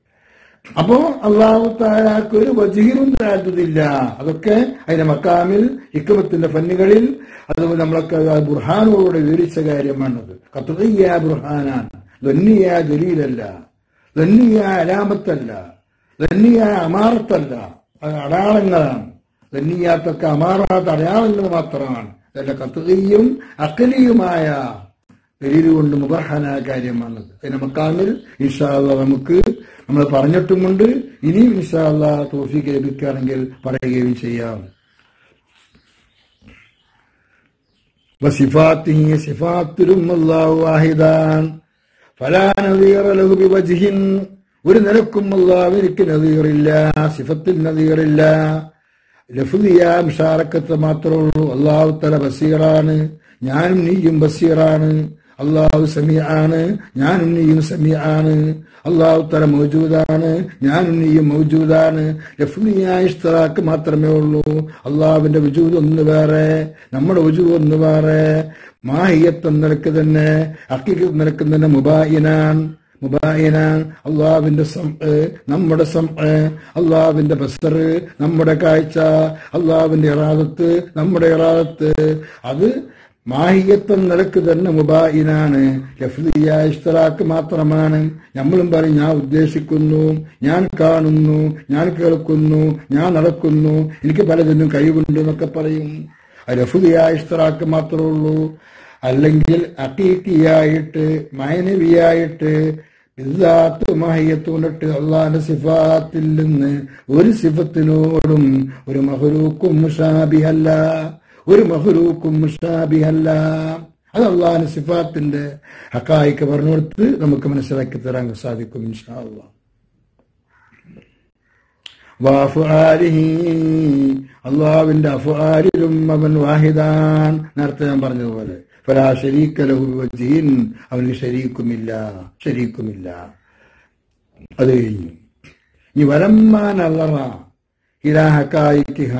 അപ്പോ അള്ളാഹു താലാക്ക് ഒരു വജീറും താഴ്ത്തതില്ല അതൊക്കെ അതിന്റെ മക്കാമിൽ ഹിക്കമത്തിന്റെ ഫന്നുകളിൽ അതുപോലെ നമ്മളൊക്കെ ബുർഹാനോട് വിവരിച്ച കാര്യമാണത് കത്തുകയ്യ ബുർഹാനാണ് ധന്യ ദലീലല്ല ധന്യ അലാമത്തല്ല ധന്യ അമാറത്തല്ല അത് അടയാളങ്ങളാണ് ധന്യാത്തൊക്കെ അമാറാത്ത അടയാളങ്ങൾ മാത്രമാണ് അതല്ല കത്തുകയും അക്കലിയുമായ ദലീല് കൊണ്ട് മുബർഹനായ കാര്യമാണത് അതിന്റെ മക്കാമിൽ ഇൻഷാല്ല നമുക്ക് നമ്മൾ പറഞ്ഞിട്ടുമുണ്ട് ഇനിയും ഇൻഷാല്ല തോഫിക്ക് ലഭിക്കുകയാണെങ്കിൽ പറയുകയും ചെയ്യാം وصفاته صفات الله واحدان فلا نظير له بوجه ഒരു നിലക്കും അള്ളാഹുവിനിക്ക് നദീറില്ല സിഫത്തിൽ നദീറില്ല ലഫുദിയ മുഷാറക്കത്ത് മാത്രമേ ഉള്ളൂ അള്ളാഹു തല ബസീറാണ് ഞാനും നീയും ബസീറാണ് അള്ളാഹു സമീആണ് ഞാനും നീയും സമീആണ് അള്ളാഹു തല മൗജൂദാണ് ഞാനും നീയും മൗജൂദാണ് ലഫ്ലിയായ ഇഷ്തറാക്ക് മാത്രമേ ഉള്ളൂ അള്ളാഹുവിന്റെ വജൂദ് ഒന്ന് വേറെ നമ്മുടെ വജൂദ് ഒന്ന് വേറെ മാഹിയത്ത് നിലക്ക് തന്നെ അക്കിക്ക് നിലക്ക് തന്നെ മുബായിനാൻ മുബായിനാൻ അള്ളാവിന്റെ സം നമ്മുടെ സം അള്ളാവിന്റെ ബസർ നമ്മുടെ കാഴ്ച അള്ളാവിന്റെ ഇറാദത്ത് നമ്മുടെ ഇറാദത്ത് അത് മാഹിയത്വം നിലക്ക് തന്നെ മുബായിനാണ് ലഫ്ലിയ ഇഷ്തറാക്ക് മാത്രമാണ് നമ്മളും പറയും ഞാൻ ഉദ്ദേശിക്കുന്നു ഞാൻ കാണുന്നു ഞാൻ കേൾക്കുന്നു ഞാൻ നടക്കുന്നു എനിക്ക് പലതിനും കഴിവുണ്ട് എന്നൊക്കെ പറയും ലഫുദിയ ഇഷ്തറാക്ക് മാത്രമേ ഉള്ളൂ അല്ലെങ്കിൽ അക്കീക്കിയായിട്ട് മൈനവിയായിട്ട് ഇതാത്ത് മാഹിയത്ത് കൊണ്ടിട്ട് അള്ളാന്റെ സിഫാത്തിൽ നിന്ന് ഒരു സിഫത്തിനോടും ഒരു മഹരൂക്കും മുഷാബിഹല്ല ഒരു മഹരൂക്കും മുഷാബിഹല്ല അത് അള്ളാഹിന്റെ സിഫാത്തിന്റെ ഹക്കായിക്ക് പറഞ്ഞു കൊടുത്ത് നമുക്ക് മനസ്സിലാക്കി തരാൻ സാധിക്കും ഇൻഷാ അള്ളാഹ് വാഫുആലിഹി അള്ളാവിന്റെ അഫുആലിലും അവൻ വാഹിദാൻ നേരത്തെ ഞാൻ പറഞ്ഞതുപോലെ ഫലാ ഷരീക്ക ലഹു വജീൻ അവന് ഷരീക്കുമില്ല ഷരീക്കുമില്ല അത് കഴിഞ്ഞു ഈ വലമ്മാൻ അല്ലറ ഇലാഹക്കായിക്കിഹ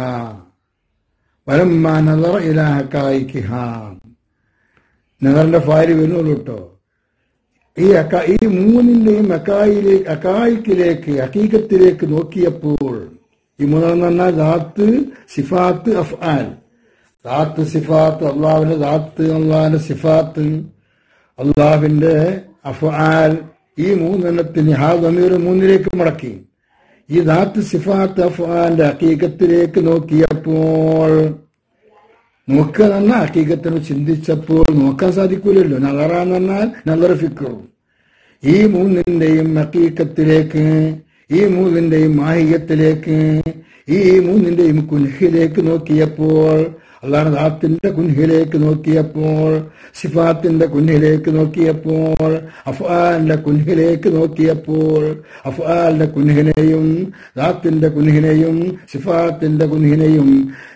വലമ്മാൻ അല്ലറ ഇലാഹക്കായിക്കിഹ നഗറിന്റെ ഫാരി വരുന്നുള്ളൂ കേട്ടോ ഈ അക്ക ഈ മൂന്നിന്റെയും അക്കായിലേക്ക് അക്കായിക്കിലേക്ക് ഹക്കീകത്തിലേക്ക് നോക്കിയപ്പോൾ ഈ മൂന്നെന്ന് പറഞ്ഞാൽ ദാത്ത് സിഫാത്ത് അഫ്ആൽ ദാത്ത് സിഫാത്ത് അള്ളാഹുവിന്റെ ദാത്ത് അള്ളാഹിന്റെ സിഫാത്ത് അള്ളാഹുവിന്റെ അഫ്ആൽ ഈ മൂന്നെണ്ണത്തിന് ഹാ സമീർ മൂന്നിലേക്ക് മടക്കി ഈ ദാത്ത് സിഫാത്ത് അഫ്ആലിന്റെ ഹക്കീകത്തിലേക്ക് നോക്കിയപ്പോൾ നോക്കുക എന്ന് പറഞ്ഞാൽ ഹക്കീകത്തിന് ചിന്തിച്ചപ്പോൾ നോക്കാൻ സാധിക്കൂലല്ലോ നഗറാന്ന് പറഞ്ഞാൽ നഗർ ഫിക്കറും ഈ മൂന്നിന്റെയും ഹക്കീക്കത്തിലേക്ക് ഈ മൂന്നിന്റെയും മാഹികത്തിലേക്ക് ഈ മൂന്നിന്റെയും കുൻഹിലേക്ക് നോക്കിയപ്പോൾ അള്ളാഹ് ദാത്തിന്റെ കുൻഹിലേക്ക് നോക്കിയപ്പോൾ സിഫാത്തിന്റെ കുൻഹിലേക്ക് നോക്കിയപ്പോൾ അഫ്ആലിന്റെ കുൻഹിലേക്ക് നോക്കിയപ്പോൾ അഫ്ആലിന്റെ കുൻഹിനെയും ദാത്തിന്റെ കുൻഹിനെയും സിഫാത്തിന്റെ കുൻഹിനെയും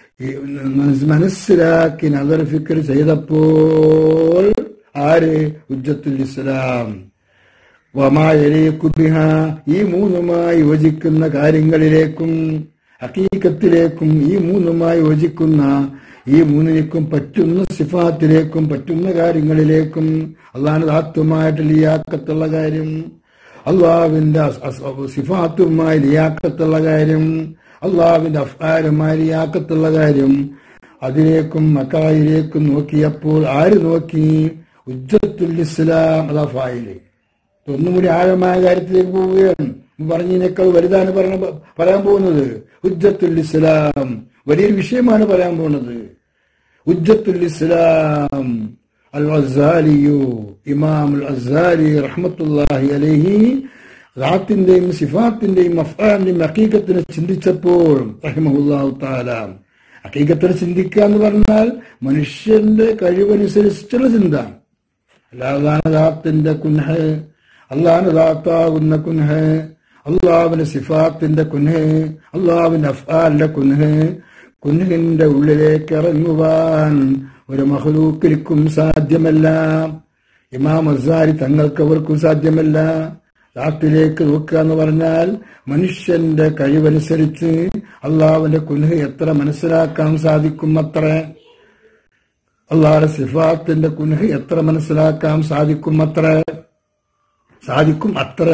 മനസ്സിലാക്കി നഗർ ഫിക്കർ ചെയ്തപ്പോൾ ആര് ഉജ്ജത്തുൽ ഇസ്ലാം വമായലേക്കുബിഹ ഈ മൂന്നുമായി യോജിക്കുന്ന കാര്യങ്ങളിലേക്കും ഹക്കീക്കത്തിലേക്കും ഈ മൂന്നുമായി യോജിക്കുന്ന ഈ മൂന്നിലേക്കും പറ്റുന്ന സിഫാത്തിലേക്കും പറ്റുന്ന കാര്യങ്ങളിലേക്കും അള്ളാഹ് ആത്മമായിട്ട് ലിയാക്കത്തുള്ള കാര്യം അള്ളാഹുവിന്റെ സിഫാത്തുമായി ലിയാക്കത്തുള്ള കാര്യം അള്ളാഹുവിന്റെ അഫ്ആലുമായി ലിയാക്കത്തുള്ള കാര്യം അതിലേക്കും മക്കായിലേക്കും നോക്കിയപ്പോൾ ആര് നോക്കി ഉജ്ജത്തുൽ ഇസ്ലാം അതാ ഫായില് ഒന്നും കൂടി ആഴമായ കാര്യത്തിലേക്ക് പോവുകയാണ് പറഞ്ഞതിനേക്കാൾ വലുതാണ് പറഞ്ഞ പറയാൻ പോകുന്നത് ഉജ്ജത്തുൽ ഇസ്ലാം വലിയൊരു വിഷയമാണ് പറയാൻ പോകുന്നത് ഉജ്ജത്തുൽ ഇസ്ലാം അൽ അസാലിയു ഇമാം അൽ അസാലി റഹ്മത്തുല്ലാഹി അലൈഹി റാത്തിന്റെയും സിഫാത്തിന്റെയും അഫ്ആലിന്റെയും ഹക്കീക്കത്തിനെ ചിന്തിച്ചപ്പോൾ റഹിമഹുല്ലാഹു താല ഹക്കീക്കത്തിനെ ചിന്തിക്കുക എന്ന് പറഞ്ഞാൽ മനുഷ്യന്റെ കഴിവനുസരിച്ചുള്ള ചിന്ത അല്ലാതാണ് ദാത്തിന്റെ കുൻഹ് അള്ളാഹ് ദാത്താകുന്ന കുൻഹ് അള്ളാഹുവിന്റെ സിഫാത്തിന്റെ കുൻഹ് അള്ളാഹുവിന്റെ അഫ്ആലിന്റെ കുൻഹ് കുൻഹിന്റെ ഉള്ളിലേക്ക് ഇറങ്ങുവാൻ ഒരു മഹലൂക്കിൽക്കും സാധ്യമല്ല ഇമാം അസാരി തങ്ങൾക്ക് അവർക്കും സാധ്യമല്ല ദാത്തിലേക്ക് നോക്കുക എന്ന് പറഞ്ഞാൽ മനുഷ്യന്റെ കഴിവനുസരിച്ച് അള്ളാഹുവിന്റെ കുൻഹ് എത്ര മനസ്സിലാക്കാൻ സാധിക്കും അത്ര അള്ളാഹുടെ സിഫാത്തിന്റെ കുൻഹ് എത്ര മനസ്സിലാക്കാൻ സാധിക്കും അത്ര സാധിക്കും അത്ര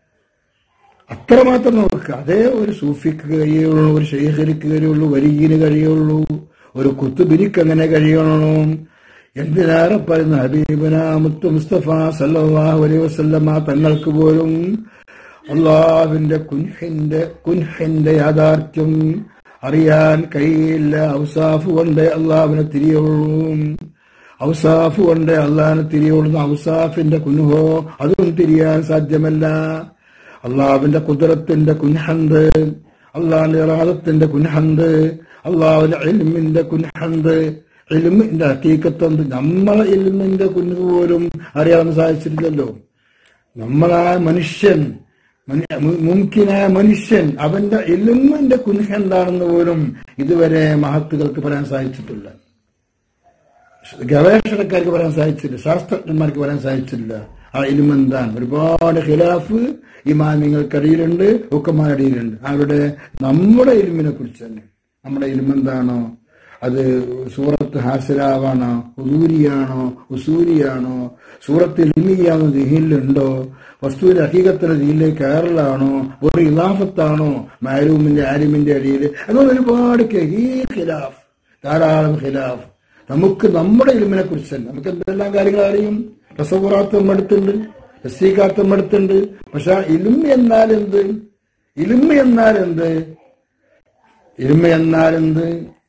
അത്രമാത്രം നോക്കുക അതേ ഒരു സൂഫിക്ക് കഴിയുള്ളൂ ഒരു ഷെയ്ഖിനിക്ക് കഴിയുള്ളൂ വരീന് കഴിയുള്ളൂ ഒരു കുത്തുബിനിക്ക് അങ്ങനെ കഴിയണോ എന്തിനേറെ പറയുന്ന ഹബീബന മുത്തു മുസ്തഫ സല്ലാഹു അലൈഹി വസല്ലമ തങ്ങൾക്ക് പോലും അള്ളാഹുവിന്റെ കുൻഹിന്റെ കുൻഹിന്റെ യാഥാർത്ഥ്യം അറിയാൻ കഴിയില്ല ഔസാഫ് കൊണ്ട് അള്ളാഹുവിനെ തിരിയുള്ളൂ ഔസാഫ് കൊണ്ട് അള്ളാഹിനെ തിരിയുള്ളൂ ഔസാഫിന്റെ കുൻഹോ അതും തിരിയാൻ സാധ്യമല്ല അള്ളാഹുവിന്റെ കുതിരത്തിന്റെ കുൻഹന്ത് അള്ളാഹിന്റെ ഇറാദത്തിന്റെ കുൻഹന്ത് അള്ളാഹുവിന്റെ എൽമിന്റെ കുൻഹന്ത് എൽമിന്റെ ഹക്കീക്കത്തുണ്ട് നമ്മളെ എൽമിന്റെ കുഞ്ഞു പോലും അറിയാൻ സാധിച്ചിട്ടില്ലല്ലോ നമ്മളായ മനുഷ്യൻ മുംകിനായ മനുഷ്യൻ അവന്റെ എൽമിന്റെ കുൻഹ എന്താണെന്ന് പോലും ഇതുവരെ മഹത്തുകൾക്ക് പറയാൻ സാധിച്ചിട്ടില്ല ഗവേഷണക്കാർക്ക് പറയാൻ സാധിച്ചില്ല ശാസ്ത്രജ്ഞന്മാർക്ക് പറയാൻ സാധിച്ചില്ല ആ ഇലുമെന്താണ് ഒരുപാട് ഖിലാഫ് ഇമാമിങ്ങൾക്കിടയിലുണ്ട് ഉക്കന്മാരിടയിലുണ്ട് അവരുടെ നമ്മുടെ ഇലുമിനെ കുറിച്ച് തന്നെ നമ്മുടെ ഇലുമെന്താണോ അത് സൂറത്ത് ഹാസിലാവാണോ ഉദൂരിയാണോ ഉസൂരിയാണോ സൂറത്ത് ഇൽമിയാണോ ദിഹിലുണ്ടോ വസ്തുവിന്റെ ഹക്കീകത്തിന്റെ ദിഹിലേക്ക് കയറലാണോ ഒരു ഇലാഫത്താണോ മാരൂമിന്റെ ആലിമിന്റെ അടിയിൽ അങ്ങനെ ഒരുപാട് കെ- ഈ ഖിലാഫ് ധാരാളം ഖിലാഫ് നമുക്ക് നമ്മുടെ ഇൽമിനെ കുറിച്ച് തന്നെ നമുക്ക് എന്തെല്ലാം കാര്യങ്ങൾ അറിയും രസപുറാത്ത് നമ്മടുത്തുണ്ട് രസീകാത്ത് നമ്മടുത്തുണ്ട് പക്ഷെ ഇൽമ എന്നാൽ എന്ത് ഇൽമ എന്നാൽ എന്ത് ഇൽമ എന്നാൽ എന്ത്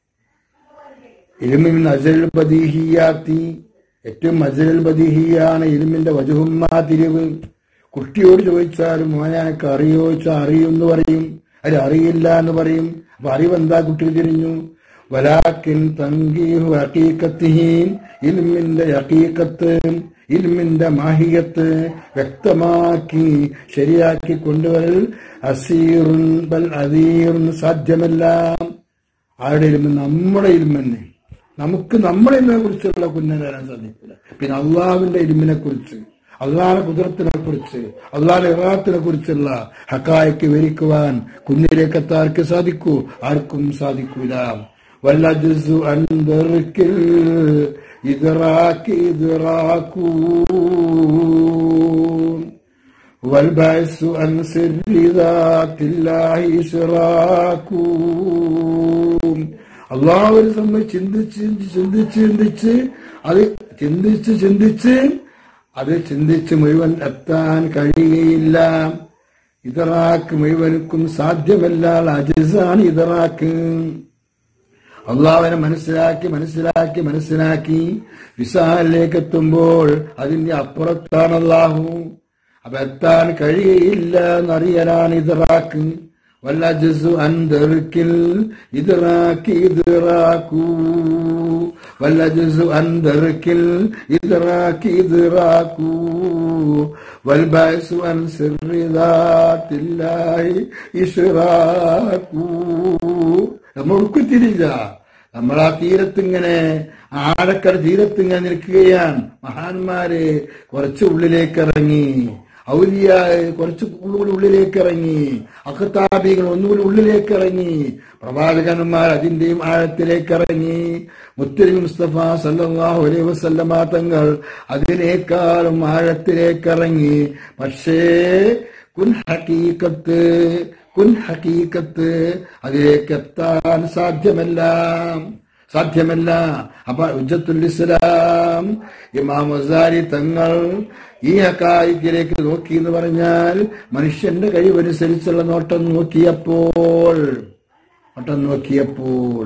ഇൽമിൻ അജൽ ബദീഹിയാത്തി ഏറ്റവും അജൽ ബദീഹിയാണ് ഇൽമിന്റെ വജുഹുമ്മാ തിരിവ് കുട്ടിയോട് ചോദിച്ചാലും മോനെ എനക്ക് അറിയോ ചോദിച്ചാൽ അറിയും എന്ന് പറയും അത് അറിയില്ല എന്ന് പറയും അപ്പൊ അറിവെന്താ കുട്ടി തിരിഞ്ഞു വലാക്കിൻ തങ്കീഹു ഹക്കീക്കത്തിഹീൻ ഇൽമിന്റെ ഹക്കീക്കത്ത് ഇൽമിന്റെ മാഹിയത്ത് വ്യക്തമാക്കി ശരിയാക്കി കൊണ്ടുവരൽ അസീറുൻ ബൽ അദീറുൻ സാധ്യമല്ല ആരുടെ ഇൽമ നമ്മുടെ ഇൽമ തന്നെ നമുക്ക് നമ്മുടെ ഇൽമിനെ കുറിച്ചുള്ള കുഞ്ഞിനെ തരാൻ സാധിക്കില്ല പിന്നെ അള്ളാഹുവിന്റെ ഇൽമിനെ കുറിച്ച് അള്ളാഹിന്റെ കുതിരത്തിനെ കുറിച്ച് അള്ളാഹിന്റെ ഇറാത്തിനെ കുറിച്ചുള്ള ഹക്കായ്ക്ക് വിവരിക്കുവാൻ കുഞ്ഞിലേക്ക് എത്താർക്ക് സാധിക്കൂ ആർക്കും സാധിക്കൂല വല്ല ജുസു അന്തർക്കിൽ ഇതറാക്കി ഇതറാക്കൂ والبعث عن سر ذات الله إشراكون അള്ളാഹുവിനെ സംബന്ധിച്ച് ചിന്തിച്ച് ചിന്തിച്ച് ചിന്തിച്ച് അത് ചിന്തിച്ച് ചിന്തിച്ച് അത് ചിന്തിച്ച് മുഴുവൻ എത്താൻ കഴിയുകയില്ല ഇതറാക്ക് മുഴുവനുക്കും സാധ്യമല്ല അജിസാണ് ഇതറാക്ക് അള്ളാഹുവിനെ മനസ്സിലാക്കി മനസ്സിലാക്കി മനസ്സിലാക്കി വിസാലിലേക്ക് എത്തുമ്പോൾ അതിന്റെ അപ്പുറത്താണ് അള്ളാഹു അപ്പൊ എത്താൻ കഴിയുകയില്ല എന്നറിയലാണ് ഇതറാക്ക് വല്ല ജസു അന്തർക്കിൽ ഇതറാക്കി ഇതിറാക്കൂ വല്ല ജസു അന്തർക്കിൽ ഇതറാക്കി ഇതിറാക്കൂ വൽബാസു അൻ സിറിദാത്തില്ലാഹി ഇഷ്റാക്കൂ നമ്മൾ ഉൾക്കുത്തിരില്ല നമ്മൾ ആ തീരത്തിങ്ങനെ ആഴക്കര തീരത്തിങ്ങനെ നിൽക്കുകയാണ് മഹാന്മാര് കുറച്ച് ഉള്ളിലേക്ക് ഇറങ്ങി ഔലിയ കുറച്ച് ഉള്ളുകൂടി ഉള്ളിലേക്ക് ഇറങ്ങി അഖത്താബികൾ ഒന്നുകൂടി ഉള്ളിലേക്ക് ഇറങ്ങി പ്രവാചകന്മാർ അതിന്റെയും ആഴത്തിലേക്ക് ഇറങ്ങി മുത്തരി മുസ്തഫ സല്ലല്ലാഹു അലൈഹി വസല്ലമ തങ്ങൾ അതിനേക്കാളും ആഴത്തിലേക്ക് ഇറങ്ങി പക്ഷേ കുൻ ഹക്കീക്കത്ത് കുൻ ഹക്കീക്കത്ത് അതിലേക്ക് എത്താൻ സാധ്യമല്ല സാധ്യമല്ല അപ്പൊ ഉജ്ജത്തുൽ ഇസ്ലാം ഇമാം വസാരി തങ്ങൾ ഈ ഹക്കായിക്കിലേക്ക് നോക്കി എന്ന് പറഞ്ഞാൽ മനുഷ്യന്റെ കഴിവനുസരിച്ചുള്ള നോട്ടം നോക്കിയപ്പോൾ നോട്ടം നോക്കിയപ്പോൾ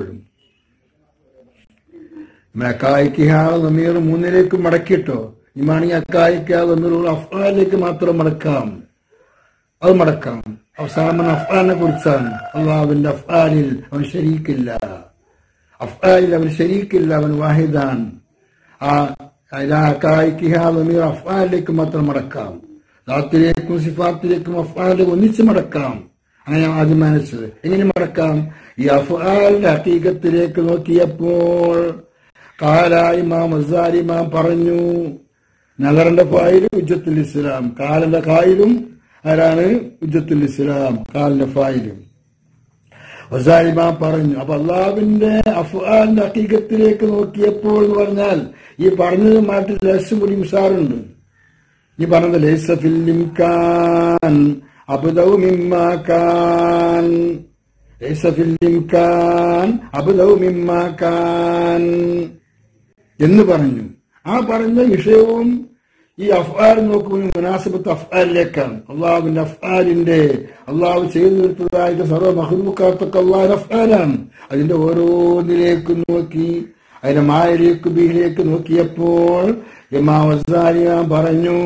നമ്മുടെ അക്കായിക്കാളെ നമീർ മൂന്നിലേക്ക് മടക്കിട്ടോ ഇമാണി അക്കായിക്കാ നമീർ അഫ്വാലിലേക്ക് മാത്രം മടക്കാം അത് മടക്കാം അവസാനം അഫ്ആലിനെ കുറിച്ചാണ് അള്ളാഹുവിന്റെ അഫ്ആലിൽ അവൻ ശരീക്കില്ല അഫ്ആലിൽ അവൻ ശരീക്കില്ല അവൻ വാഹിദാൻ ആ കായ്ക്കിഹാമീർ അഫ്ആലിലേക്ക് മാത്രം മടക്കാം ദാത്തിലേക്കും സിഫാത്തിലേക്കും അഫ്ആലിലേക്ക് ഒന്നിച്ച് മടക്കാം അങ്ങനെ ഞാൻ ആദ്യം മനസ്സത് എങ്ങനെ മടക്കാം ഈ അഫ്ആലിന്റെ ഹക്കീകത്തിലേക്ക് നോക്കിയപ്പോൾ കാലായി മാം ഇമാം പറഞ്ഞു നഗറിന്റെ ഫായിലും ഉജ്ജത്തുൽ ഇസ്ലാം കാലന്റെ കായിലും ആരാണ് ഉജ്ജത്തുൽ ഇസ്ലാം കാലിന്റെ ഫായിലും വസാലിമ പറഞ്ഞു അപ്പൊ അള്ളാഹുവിന്റെ അഫ്ആലിന്റെ ഹക്കീകത്തിലേക്ക് നോക്കിയപ്പോൾ എന്ന് പറഞ്ഞാൽ ഈ പറഞ്ഞത് മാറ്റി ലക്ഷം കൂടി മിസാറുണ്ട് ഈ പറഞ്ഞത് ലൈസഫില്ലിംകാൻ അബുദൗ മിമ്മാക്കാൻ ലൈസഫില്ലിംകാൻ അബുദൗ മിമ്മാക്കാൻ എന്ന് പറഞ്ഞു ആ പറഞ്ഞ വിഷയവും ഈ അഫ്ആൽ നോക്കുമ്പോൾ മുനാസിബത്ത് അഫ്ആലിലേക്കാണ് അള്ളാഹുവിന്റെ അഫ്ആലിന്റെ അള്ളാഹു ചെയ്തു തീർത്തതായിട്ട് സർവ്വ മഹ്ലൂക്കാത്തൊക്കെ അള്ളാഹു അഫ്ആലാണ് അതിന്റെ ഓരോന്നിലേക്ക് നോക്കി അതിന്റെ മായലേക്ക് ബിയിലേക്ക് നോക്കിയപ്പോൾ ഇമാവസാരിയ പറഞ്ഞു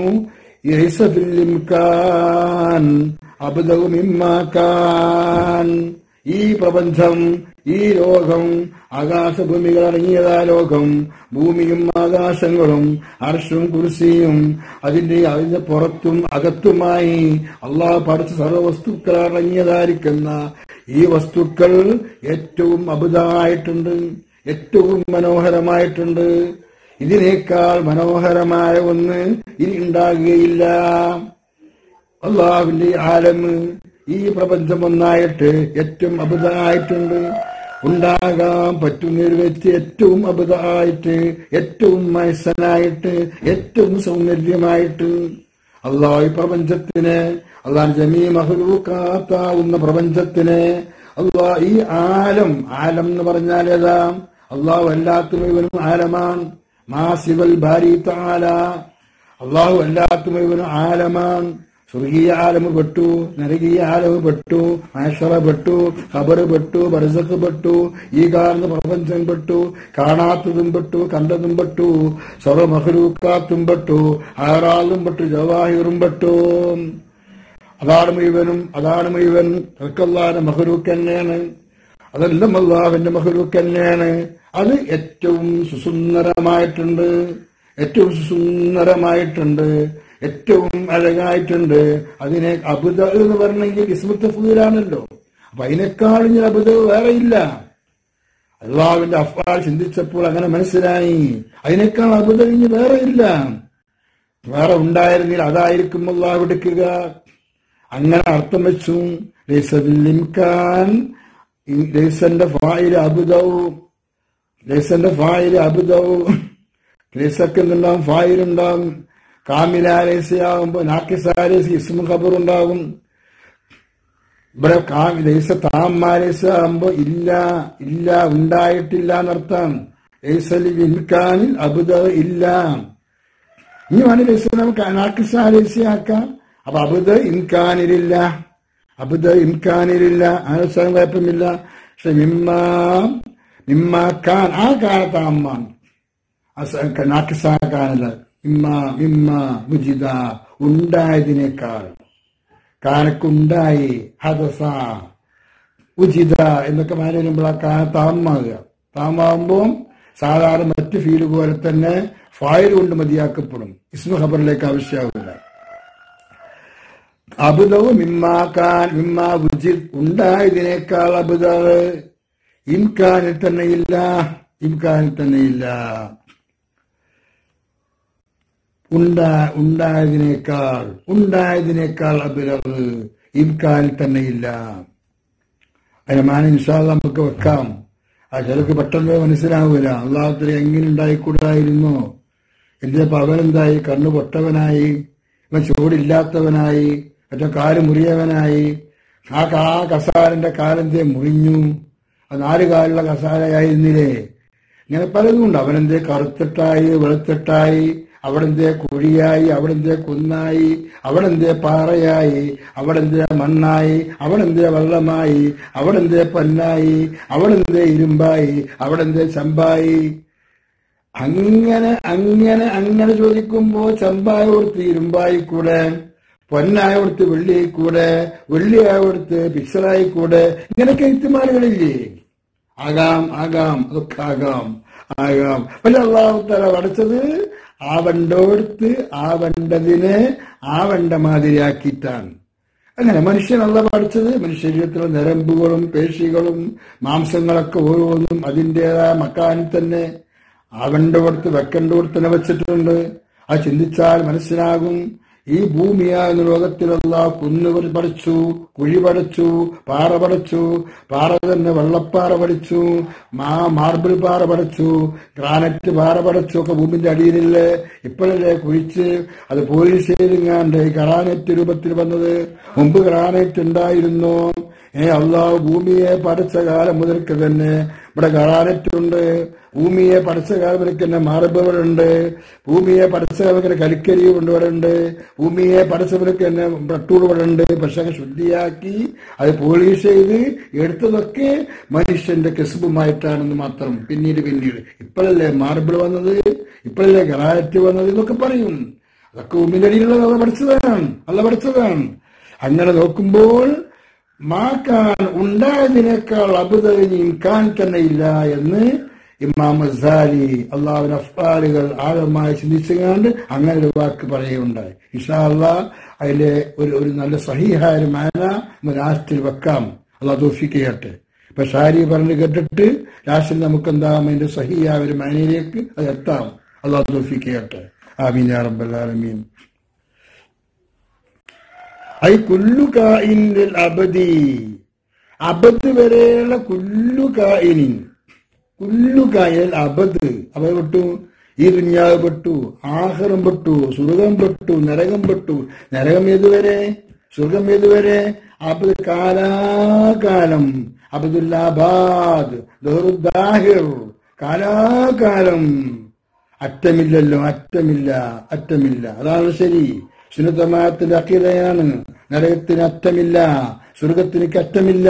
യൈസഫില്ലിംകാൻ അബ്ദഹു മിമ്മാക്കാൻ ഈ പ്രപഞ്ചം ഈ ലോകം ആകാശഭൂമികൾ അടങ്ങിയതാ ലോകം ഭൂമിയും ആകാശങ്ങളും അർഷും കുർസിയും അതിന്റെ അതിന്റെ പുറത്തും അകത്തുമായി അള്ളാഹ് പഠിച്ച സർവവസ്തുക്കൾ അടങ്ങിയതായിരിക്കുന്ന ഈ വസ്തുക്കൾ ഏറ്റവും അബുദമായിട്ടുണ്ട് ഏറ്റവും മനോഹരമായിട്ടുണ്ട് ഇതിനേക്കാൾ മനോഹരമായ ഒന്ന് ഇനി ഉണ്ടാകുകയില്ല അള്ളാഹുവിന്റെ ഈ ആലമ് ഈ പ്രപഞ്ചം ഒന്നായിട്ട് ഏറ്റവും അബുദായിട്ടുണ്ട് ഉണ്ടാകാൻ പറ്റുന്ന ഒരു വ്യക്തി ഏറ്റവും അബുദായിട്ട് ഏറ്റവും മയസനായിട്ട് ഏറ്റവും സൗന്ദര്യമായിട്ട് അള്ളാഹു ഈ പ്രപഞ്ചത്തിന് അള്ളാഹ് ജമീ മഹലൂക്കാത്താവുന്ന പ്രപഞ്ചത്തിന് അള്ളാഹ് ഈ ആലം ആലം എന്ന് പറഞ്ഞാൽ ഏതാ അള്ളാഹു അല്ലാത്ത മുഴുവനും ആലമാണ് മാസിവൽ ഭാരി താല അള്ളാഹു അല്ലാത്ത മുഴുവനും ആലമാണ് സ്വർഗീയ ആലമ് പെട്ടു നരകീയ ആലമ് പെട്ടു ആഷറ പെട്ടു ഖബറ് പെട്ടു ബർസഖ് പെട്ടു ഈ കാണുന്ന പ്രപഞ്ചം പെട്ടു കാണാത്തതും പെട്ടു കണ്ടതും പെട്ടു സർവമഹലൂക്കാത്തും പെട്ടു ആറാളും പെട്ടു ജവാഹിറും പെട്ടു അതാണ് മുഴുവനും അതാണ് മുഴുവൻ തർക്കല്ലാന്റെ മഹലൂക്ക് തന്നെയാണ് അതെല്ലാം അള്ളാഹുവിന്റെ മഹലൂക്ക് തന്നെയാണ് അത് ഏറ്റവും സുസുന്ദരമായിട്ടുണ്ട് ഏറ്റവും സുസുന്ദരമായിട്ടുണ്ട് ഏറ്റവും അഴകായിട്ടുണ്ട് അതിനെ അബുദ എന്ന് പറഞ്ഞെങ്കിൽ ഇസ്മുത്ത് ഫുദാണല്ലോ അപ്പൊ അതിനേക്കാളും ഞാൻ അബുദ വേറെ ഇല്ല അള്ളാഹുവിന്റെ അഫാൽ ചിന്തിച്ചപ്പോൾ അങ്ങനെ മനസ്സിലായി അതിനേക്കാൾ അബുദ ഇനി വേറെ ഇല്ല വേറെ ഉണ്ടായിരുന്നെങ്കിൽ അതായിരിക്കും അള്ളാഹു എടുക്കുക അങ്ങനെ അർത്ഥം വെച്ചു ലൈസബില്ലിംകാൻ ലൈസന്റെ ഫായില് അബുദവും ലൈസന്റെ ഫായില് അബുദവും ലൈസക്ക് എന്തുണ്ടാവും ഫായിലുണ്ടാവും കാമിലാലേസയാകുമ്പോ നാക്കിസാലേസ് ഇസ്മു ഖബർ ഉണ്ടാവും ഇവിടെ ലൈസ താമാലേസ ആകുമ്പോ ഇല്ല ഇല്ല ഉണ്ടായിട്ടില്ല എന്നർത്ഥം ലൈസലി ഇൻകാനിൽ അബുദ ഇല്ല ഇനി വേണേ ലൈസ നമുക്ക് നാക്കിസാലേസയാക്കാം അപ്പൊ അബുദ ഇൻകാനിലില്ല അബുദ ഇൻകാനിലില്ല ആലോചന കുഴപ്പമില്ല പക്ഷെ മിമ്മ മിമ്മ ഖാൻ ആ കാലത്ത് അമ്മാണ് നാക്കിസാക്കാനല്ല ഇമ്മ മിമ്മ മുജിദ ഉണ്ടായതിനേക്കാൾ കാനക്കുണ്ടായി ഹദസ ഉചിത എന്നൊക്കെ മാറി വരുമ്പോൾ ആ കാ താമാകുക താമാകുമ്പോൾ സാധാരണ മറ്റ് ഫീല് പോലെ തന്നെ ഫായിൽ കൊണ്ട് മതിയാക്കപ്പെടും ഇസ്മു ഖബറിലേക്ക് ആവശ്യമാവില്ല അബുദവും മിമ്മാക്കാൻ മിമ്മാ ഉചി ഉണ്ടായതിനേക്കാൾ അബുദാവ് ഇംകാനിൽ തന്നെയില്ല ഇംകാനിൽ തന്നെയില്ല ഉണ്ടാ ഉണ്ടായതിനേക്കാൾ ഉണ്ടായതിനേക്കാൾ അബിലവ് ഇംകാനിൽ തന്നെയില്ല അതിന് മാന ഇൻഷാല് നമുക്ക് വെക്കാം ആ ചിലർക്ക് പെട്ടെന്ന് മനസ്സിലാവൂല അള്ളാഹത്തിൽ എങ്ങനെ ഉണ്ടായിക്കൂടായിരുന്നോ എന്തിനപ്പോ അവനെന്തായി കണ്ണു പൊട്ടവനായി ഇവൻ ചൂടില്ലാത്തവനായി മറ്റോ കാല് മുറിയവനായി ആ കാ കസാരന്റെ കാലെന്തേ മുറിഞ്ഞു അത് നാല് കാലുള്ള കസാരയായിരുന്നില്ലേ ഇങ്ങനെ പലതും ഉണ്ട് അവനെന്തേ കറുത്തിട്ടായി വെളുത്തിട്ടായി അവിടെന്തേ കുഴിയായി അവിടെന്തേ കുന്നായി അവിടെന്തേ പാറയായി അവിടെന്തേ മണ്ണായി അവിടെന്തേ വെള്ളമായി അവിടെന്തേ പന്നായി അവിടെന്തേ ഇരുമ്പായി അവിടെന്തേ ചമ്പായി അങ്ങനെ അങ്ങനെ അങ്ങനെ ചോദിക്കുമ്പോ ചമ്പായ കൊടുത്ത് ഇരുമ്പായി കൂടെ പൊന്നായ കൊടുത്ത് വെള്ളിയായി കൂടെ വെള്ളിയായ കൊടുത്ത് പിക്സറായി കൂടെ ഇങ്ങനെയൊക്കെ എഴുത്തുമാരുകളില്ലേ ആകാം ആകാം അതൊക്കെ ആകാം ആകാം പക്ഷെ അള്ളാഹുത്തല പഠിച്ചത് ആവണ്ടോടുത്ത് ആവണ്ടതിനെ ആവണ്ട മാതിരിയാക്കിയിട്ടാണ് അങ്ങനെ മനുഷ്യനല്ല പഠിച്ചത് മനുഷ്യ ശരീരത്തിലെ നരമ്പുകളും പേശികളും മാംസങ്ങളൊക്കെ ഓരോന്നും അതിൻ്റെതായ മക്കാനിൽ തന്നെ ആവണ്ടോടത്ത് വെക്കണ്ടോടത്ത് തന്നെ വെച്ചിട്ടുണ്ട് അത് ചിന്തിച്ചാൽ മനസ്സിലാകും ഈ ഭൂമിയാകുന്ന ലോകത്തിലുള്ള കുന്നുകൾ പഠിച്ചു കുഴി പഠിച്ചു പാറ പഠിച്ചു പാറ തന്നെ വെള്ളപ്പാറ പഠിച്ചു മാ മാർബിൾ പാറ പഠിച്ചു ഗ്രാനൈറ്റ് പാറ പഠിച്ചു ഒക്കെ ഭൂമിന്റെ അടിയിലില്ലേ ഇപ്പോഴല്ലേ കുഴിച്ച് അത് പോലീസ് ചെയ്തിങ്ങാണ്ട് ഗ്രാനൈറ്റ് രൂപത്തിൽ വന്നത് മുമ്പ് ഗ്രാനൈറ്റ് ഉണ്ടായിരുന്നു ഏ അള്ളാഹു ഭൂമിയെ പഠിച്ച കാലം മുതൽക്ക് തന്നെ ഇവിടെ ഗ്രാനൈറ്റ് ഉണ്ട് ഭൂമിയെ പഠിച്ച കാലം മുതൽക്ക് തന്നെ മാർബിളുണ്ട് ഭൂമിയെ പഠിച്ച കാലം കരിക്കരി കൊണ്ട് ഇവിടെ ഉണ്ട് ഭൂമിയെ പഠിച്ചവർക്ക് തന്നെ പെട്രോൾ ഇവിടെ ഉണ്ട് പക്ഷെ അത് ശുദ്ധിയാക്കി അത് പോളിഷ് ചെയ്ത് എടുത്തതൊക്കെ മനുഷ്യന്റെ കെസുബുമായിട്ടാണെന്ന് മാത്രം പിന്നീട് പിന്നീട് ഇപ്പോഴല്ലേ മാർബിൾ വന്നത് ഇപ്പോഴല്ലേ ഗ്രാനൈറ്റ് വന്നത് എന്നൊക്കെ പറയും അതൊക്കെ ഭൂമിന്റെ അടിയിലുള്ളത് അത് പഠിച്ചതാണ് അല്ല പഠിച്ചതാണ് അങ്ങനെ നോക്കുമ്പോൾ മാക്കാൻ ഉണ്ടായതിനേക്കാൾ അബുദവിന് ഇൻകാൻ തന്നെ ഇല്ല എന്ന് ഇമാം അസാലി അള്ളാഹുവിന് അഫ്ആലുകൾ ആഴമായി ചിന്തിച്ചുകൊണ്ട് അങ്ങനെ ഒരു വാക്ക് പറയുകയുണ്ടായി ഇഷാ അള്ളാ അതിലെ ഒരു ഒരു നല്ല സഹിഹായ ഒരു മാന ലാസ്റ്റിൽ വെക്കാം അള്ളാഹ് തോഫിക്ക് ചെയ്യട്ടെ ഇപ്പൊ ഷാരി പറഞ്ഞ് കേട്ടിട്ട് ലാസ്റ്റിൽ നമുക്ക് എന്താ അതിന്റെ സഹിയായ ഒരു മാനയിലേക്ക് അത് എത്താം അള്ളാഹു തോഫിക്ക് ചെയ്യട്ടെ ആമീൻ യാ റബ്ബൽ ആലമീൻ ഐ കുല്ലു കായിൻ ലിൽ അബദി അബദ് വരെയുള്ള കുല്ലു കായിനിൻ കുല്ലു കായൽ അബദ് അവ പെട്ടു ഈ ദുഞ്ഞാവ് പെട്ടു ആഹ്റം പെട്ടു സ്വർഗം പെട്ടു നരകം പെട്ടു നരകം ഏതുവരെ സ്വർഗം ഏതുവരെ അബദ് കാലാകാലം അബദുല്ലാബാദ് ദഹറുദ്ദാഹിർ കാലാകാലം അറ്റമില്ലല്ലോ അറ്റമില്ല അറ്റമില്ല അതാണ് ശരി സുനത്തമാത്തിന്റെ അക്കീതയാണ് നരകത്തിന് അറ്റമില്ല സ്വർഗത്തിന് അറ്റമില്ല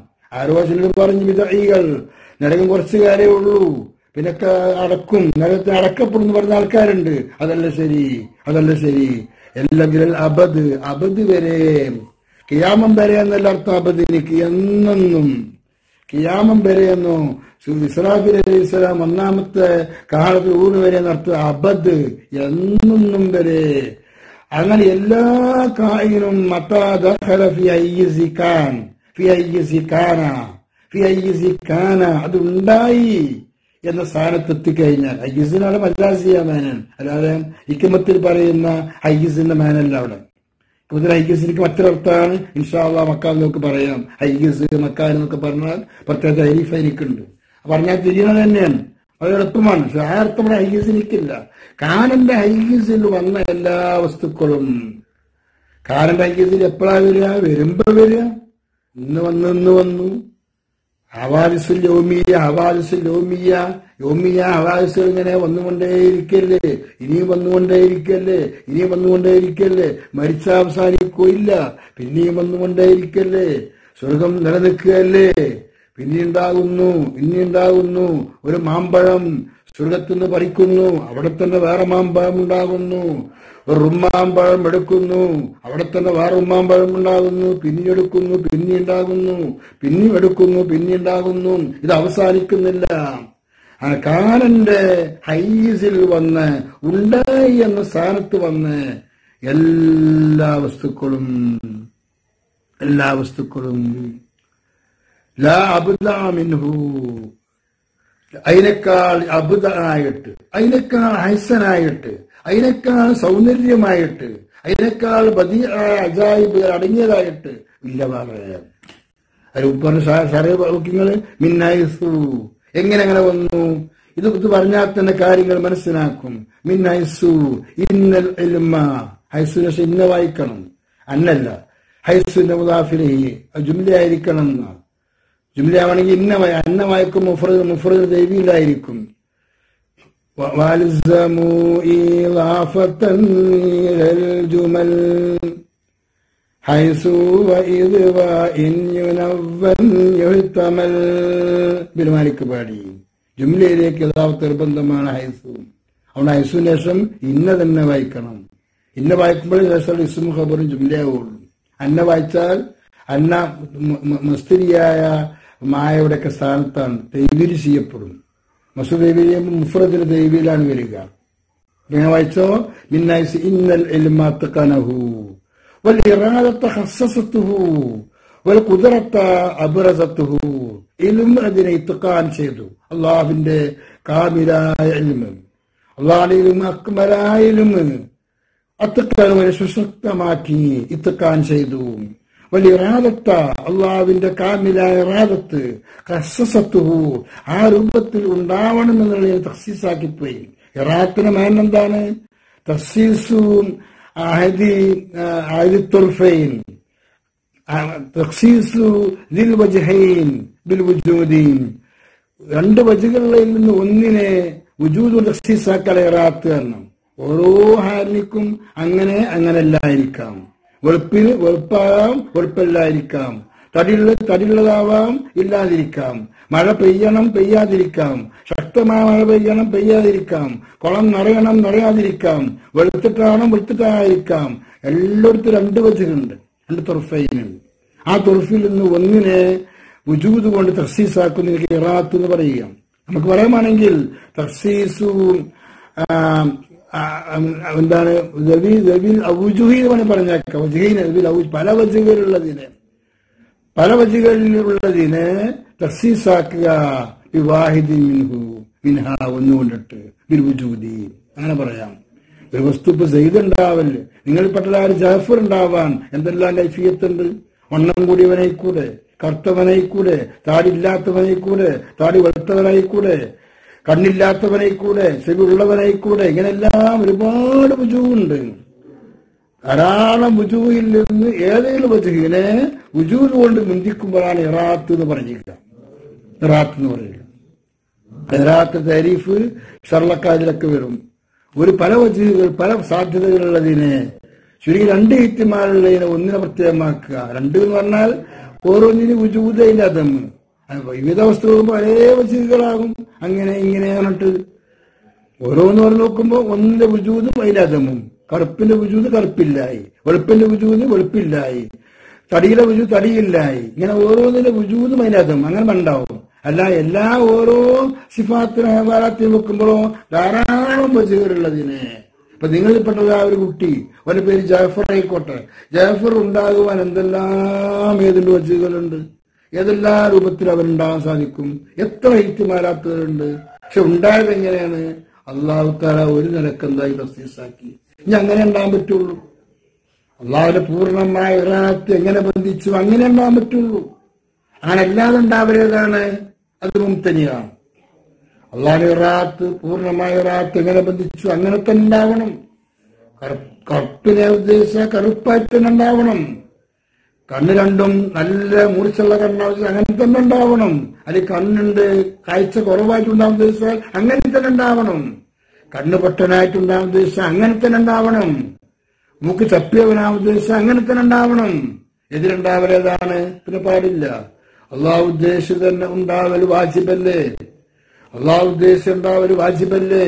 ആരോചന പറഞ്ഞു വിതഴികൾ നരകം കുറച്ചു കാലേ ഉള്ളൂ പിന്നെ ക- അടക്കും നരകത്തിന് അടക്കപ്പെടുന്നു പറഞ്ഞ ആൾക്കാരുണ്ട് അതല്ല ശരി അതല്ല ശരി എല്ലാം വിരൽ അബദ് അബദ് വരെ കിയാമം വരെ എന്നല്ല അർത്ഥം അബദിനിക്ക് എന്നെന്നും കിയാമം വരെയെന്നോ ഇസ്രാഫിൽ അലൈഹി സ്വലാം ഒന്നാമത്തെ കാലത്ത് ഊണ് വരെ നടത്തുക അബദ് എന്നും വരെ അങ്ങനെ എല്ലാ കായിനും മത്താദഖല ഫി അയ്യിസി കാൻ ഫി അയ്യിസി കാന ഫി അയ്യിസി കാന അത് ഉണ്ടായി എന്ന സ്ഥാനത്ത് എത്തിക്കഴിഞ്ഞാൽ അയ്യിസിനാണ് മല്ലാസിയ മേനൻ അല്ലാതെ ഇക്കമത്തിൽ പറയുന്ന അയ്യിസിന്റെ മേനല്ല അവിടെ മുതൽ ഹൈഗസിനിക്ക് മറ്റൊരർത്ഥാണ് ഇൻഷാള്ള മക്കാൻ നമുക്ക് പറയാം ഹൈഗസ് മക്കാൻ എന്നൊക്കെ പറഞ്ഞാൽ പ്രത്യേക ഹരീഫ് എനിക്കുണ്ട് പറഞ്ഞാൽ തിരിയണത് തന്നെയാണ് അത് എളുപ്പമാണ് പക്ഷെ ആ അർത്ഥം ഇവിടെ ഹൈഗസിനിക്കില്ല കാനന്റെ ഹൈഗസിൽ വന്ന എല്ലാ വസ്തുക്കളും കാനന്റെ ഹൈഗസിൽ എപ്പോഴാ വരിക വരുമ്പോ വരിക ഇന്ന് വന്ന് ഇന്ന് വന്നു ഹവാദിസുൽ യോമിയ ഹവാദിസുൽ യോമിയ യോമിയ ഹവാദിസുൽ ഇങ്ങനെ വന്നുകൊണ്ടേയിരിക്കല്ലേ ഇനിയും വന്നുകൊണ്ടേയിരിക്കല്ലേ ഇനിയും വന്നുകൊണ്ടേയിരിക്കല്ലേ മരിച്ച അവസാനിക്കുകയില്ല പിന്നെയും വന്നുകൊണ്ടേയിരിക്കല്ലേ സ്വർഗം നിലനിൽക്കുകയല്ലേ പിന്നെയുണ്ടാകുന്നു പിന്നെയുണ്ടാകുന്നു ഒരു മാമ്പഴം സ്വർഗത്തിൽ നിന്ന് പറിക്കുന്നു അവിടെ തന്നെ വേറെ മാമ്പഴം ഉണ്ടാകുന്നു ഒരു റുമ്മാമ്പഴം എടുക്കുന്നു അവിടെ തന്നെ വേറെ ഉമ്മാമ്പഴം ഉണ്ടാകുന്നു പിന്നെയെടുക്കുന്നു പിന്നെ ഉണ്ടാകുന്നു പിന്നെയും എടുക്കുന്നു പിന്നെ ഉണ്ടാകുന്നു ഇത് അവസാനിക്കുന്നില്ല ആ കാനന്റെ ഹൈസിൽ വന്ന് ഉണ്ടായി എന്ന സ്ഥാനത്ത് വന്ന് എല്ലാ വസ്തുക്കളും എല്ലാ വസ്തുക്കളും ലാ അബുദാമിൻഹു അതിനേക്കാൾ അബുദായിട്ട് അതിനേക്കാൾ ഹൈസനായിട്ട് അതിനേക്കാൾ സൗന്ദര്യമായിട്ട് അതിനേക്കാൾ ബദീ അജായിബ് അടങ്ങിയതായിട്ട് ഇല്ല പറയാം അത് പറഞ്ഞ ശരവാക്യങ്ങള് മിന്നൈസു എങ്ങനെ അങ്ങനെ വന്നു ഇത് ഇത് പറഞ്ഞാൽ തന്നെ കാര്യങ്ങൾ മനസ്സിലാക്കും മിന്നൈസു ഇന്നൽ ഇൽമ ഹൈസുന ഇന്ന വായിക്കണം അന്നല്ല ഹൈസുന്റെ മുദാഫിലി ജുംലയായിരിക്കണം എന്നാ ജുംലയാവണമെങ്കിൽ ഇന്ന വായ- അന്ന വായിക്കും മുഫ്രദ് മുഫ്രദ് ദൈവിയിലായിരിക്കും വ- والزموا إضافة إلى الجمل حيث وإذ وإن ينون يحتمل ബിൽമാലിക്ക് പാടി ജുംലയിലേക്ക് യഥാർത്ഥ നിർബന്ധമാണ് ഹൈസു അവിടെ ഹൈസുവിന് ശേഷം ഇന്ന തന്നെ വായിക്കണം ഇന്ന വായിക്കുമ്പോഴേ ശേഷം ഇസും ഖബറും ജുംലയാവുള്ളൂ അന്ന വായിച്ചാൽ അന്ന മ- മ- മസ്തിരിയായ മായയുടെയൊക്കെ സ്ഥാനത്താണ് ദൈവീര് ചെയ്യപ്പെടും മസൂദ് ദൈവീര്യം മുഫ്രദിന് ദൈവിയിലാണ് വരിക ഇങ്ങനെ വായിച്ചോ മിന്നൈസ് ഇന്നൽ ഇൽമാത്തഖനഹു والإرادة خصصته والقدرة أبرزته ഇൽമ അതിനെ ഇത്തക്കാൻ ചെയ്തു അള്ളാഹുവിന്റെ കാമിലായ ഇൽമ് അള്ളാഹുടെ ഇൽമ അക്മലായ ഇൽമ് അത്തക്കാൻ വരെ സുശക്തമാക്കി ഇത്തക്കാൻ ചെയ്തു വലിയ റാദത്ത അള്ളാഹുവിന്റെ കാമിലായ റാദത്ത് കസസത്തുഹു ആ രൂപത്തിൽ ഉണ്ടാവണമെന്നുള്ള തഹസീസാക്കിപ്പോയി ഇറാത്തിന് മാൻ എന്താണ് തഹസീസു അഹദി അഹദി തുർഫൈൻ തഖ്സീസു ദിൽ വജ്ഹൈൻ ബിൽ വുജൂദീൻ രണ്ട് വജുകളിൽ നിന്ന് ഒന്നിനെ വുജൂദ് തഖ്സീസാക്കൽ ഇറാത്ത് കാരണം ഓരോ ഹാലിക്കും അങ്ങനെ അങ്ങനല്ലായിരിക്കാം വെളുപ്പിന് വെളുപ്പാകാം വെളുപ്പല്ലായിരിക്കാം തടിയുള്ള തടിയുള്ളതാവാം ഇല്ലാതിരിക്കാം മഴ പെയ്യണം പെയ്യാതിരിക്കാം ശക്തമായ മഴ പെയ്യണം പെയ്യാതിരിക്കാം കുളം നിറയണം നിറയാതിരിക്കാം വെളുത്തിട്ടാണം വെളുത്തിട്ടായിരിക്കാം എല്ലായിടത്തും രണ്ട് വജുകളുണ്ട് രണ്ട് തുറഫൈനുണ്ട് ആ തുറഫിൽ നിന്ന് ഒന്നിനെ വുജൂദ് കൊണ്ട് തഹസീസാക്കുന്ന എനിക്ക് ഇറാത്ത് എന്ന് പറയുക നമുക്ക് പറയാമാണെങ്കിൽ തഹസീസു ആ, ആ, എന്താണ് ദവി ദവിൽ ഔജുഹി എന്ന് വേണമെങ്കിൽ പറഞ്ഞേക്കാം വജുഹീന് ദവിൽ ഔജ് പല വജുകളിലുള്ളതിന് പല വജുകളിലുള്ളതിന് തഹസീസാക്കുക വിവാഹിദി മിൻഹു മിൻഹ ഒന്നുകൊണ്ടിട്ട് ബിർവുജൂദി അങ്ങനെ പറയാം ഒരു വസ്തു ഇപ്പൊ സെയ്ത് ഉണ്ടാവല്ലേ നിങ്ങളിൽപ്പെട്ട ഒരു ജാഫർ ഉണ്ടാവാൻ എന്തെല്ലാം ലൈഫിയത്തുണ്ട് വണ്ണം കൂടിയവനായിക്കൂടെ കറുത്തവനായിക്കൂടെ താടി ഇല്ലാത്തവനായിക്കൂടെ താടി വെളുത്തവനായിക്കൂടെ കണ്ണില്ലാത്തവനായിക്കൂടെ ചെവി ഉള്ളവനായിക്കൂടെ ഇങ്ങനെല്ലാം ഒരുപാട് വുജുവുണ്ട് ധാരാളം വുജുവിൽ നിന്ന് ഏതെങ്കിലും വജുവിനെ വുജൂദ് കൊണ്ട് മുന്തിക്കുമ്പോഴാണ് ഇറാത്ത് എന്ന് പറഞ്ഞിരിക്കുക ഇറാത്ത് എന്ന് പറയുക ഇറാത്ത് താരീഫ് ഷർലക്കാതിലൊക്കെ വരും ഒരു പല വജുകൾ പല സാധ്യതകളുള്ളതിനെ ചുരുങ്ങി രണ്ട് ഈറ്റുമാരുള്ളതിനെ ഒന്നിനെ പ്രത്യേകമാക്കുക രണ്ട് എന്ന് പറഞ്ഞാൽ ഓരോന്നിനും വുജൂദയില്ല അതം വിവിധ വസ്തുക്കളും പല വജുകളാകും അങ്ങനെ ഇങ്ങനെ പറഞ്ഞിട്ട് ഓരോന്ന് പറഞ്ഞു നോക്കുമ്പോ ഒന്നിന്റെ വുജൂദും അതിലതമും കറുപ്പിന്റെ വുജൂദ് കറുപ്പില്ലായി വെളുപ്പിന്റെ വുജൂദ് വെളുപ്പില്ലായി തടിയുടെ വുജൂദ് തടിയില്ലായി ഇങ്ങനെ ഓരോന്നിന്റെ വുജൂദും അതിനകത്തും അങ്ങനെ ഉണ്ടാവും അല്ല എല്ലാ ഓരോ സിഫാത്തിനും ഹേവാലത്തിനും വെക്കുമ്പോഴോ ധാരാളം വജുകളുള്ളതിനെ ഇപ്പൊ നിങ്ങളിൽപ്പെട്ടത് ആ ഒരു കുട്ടി അവന്റെ പേര് ജാഫർ ആയിക്കോട്ടെ ജാഫർ ഉണ്ടാകുവാൻ എന്തെല്ലാം ഏതിന്റെ വജുകളുണ്ട് ഏതെല്ലാം രൂപത്തിൽ അവനുണ്ടാകാൻ സാധിക്കും എത്ര ഹിറ്റുമാരാത്തവരുണ്ട് പക്ഷെ ഉണ്ടായത് എങ്ങനെയാണ് അള്ളാഹു താല ഒരു നിലക്ക് എന്തായി തസ്തീസാക്കി ഇനി അങ്ങനെ ഉണ്ടാകാൻ പറ്റുള്ളൂ അള്ളാഹുവിന്റെ പൂർണ്ണമായ ഇറാത്ത് എങ്ങനെ ബന്ധിച്ചു അങ്ങനെ ഉണ്ടാകാൻ പറ്റുള്ളൂ അങ്ങനെ അല്ലാതെ ഉണ്ടാവരേതാണ് അത് മുംതനിയാണ് അള്ളാഹുവിന്റെ ഇറാത്ത് പൂർണ്ണമായ ഇറാത്ത് എങ്ങനെ ബന്ധിച്ചു അങ്ങനെ തന്നെ ഉണ്ടാവണം കറു- കറുപ്പിനെ ഉദ്ദേശിച്ച കറുപ്പായിട്ട് തന്നെ ഉണ്ടാവണം കണ്ണ് രണ്ടും നല്ല മൂർച്ചുള്ള കണ്ണാവശ്യം അങ്ങനെ തന്നെ ഉണ്ടാവണം അല്ലെങ്കിൽ കണ്ണുണ്ട് കാഴ്ച കുറവായിട്ടുണ്ടാവും ഉദ്ദേശിച്ചാൽ അങ്ങനെ തന്നെ ഉണ്ടാവണം കണ്ണ് പൊട്ടനായിട്ടുണ്ടാവും ഉദ്ദേശിച്ചാൽ അങ്ങനെ തന്നെ ഉണ്ടാവണം മൂക്ക് ചപ്പിയവനാവും ഉദ്ദേശിച്ചാൽ അങ്ങനെ തന്നെ ഉണ്ടാവണം എതിരുണ്ടാവലേതാണ് പിന്നെ പാടില്ല അള്ളാഹു ഉദ്ദേശിച്ച് തന്നെ ഉണ്ടാവൽ വാജിബല്ലേ അള്ളാഹു ഉദ്ദേശിച്ച് ഉണ്ടാവൽ വാജിബല്ലേ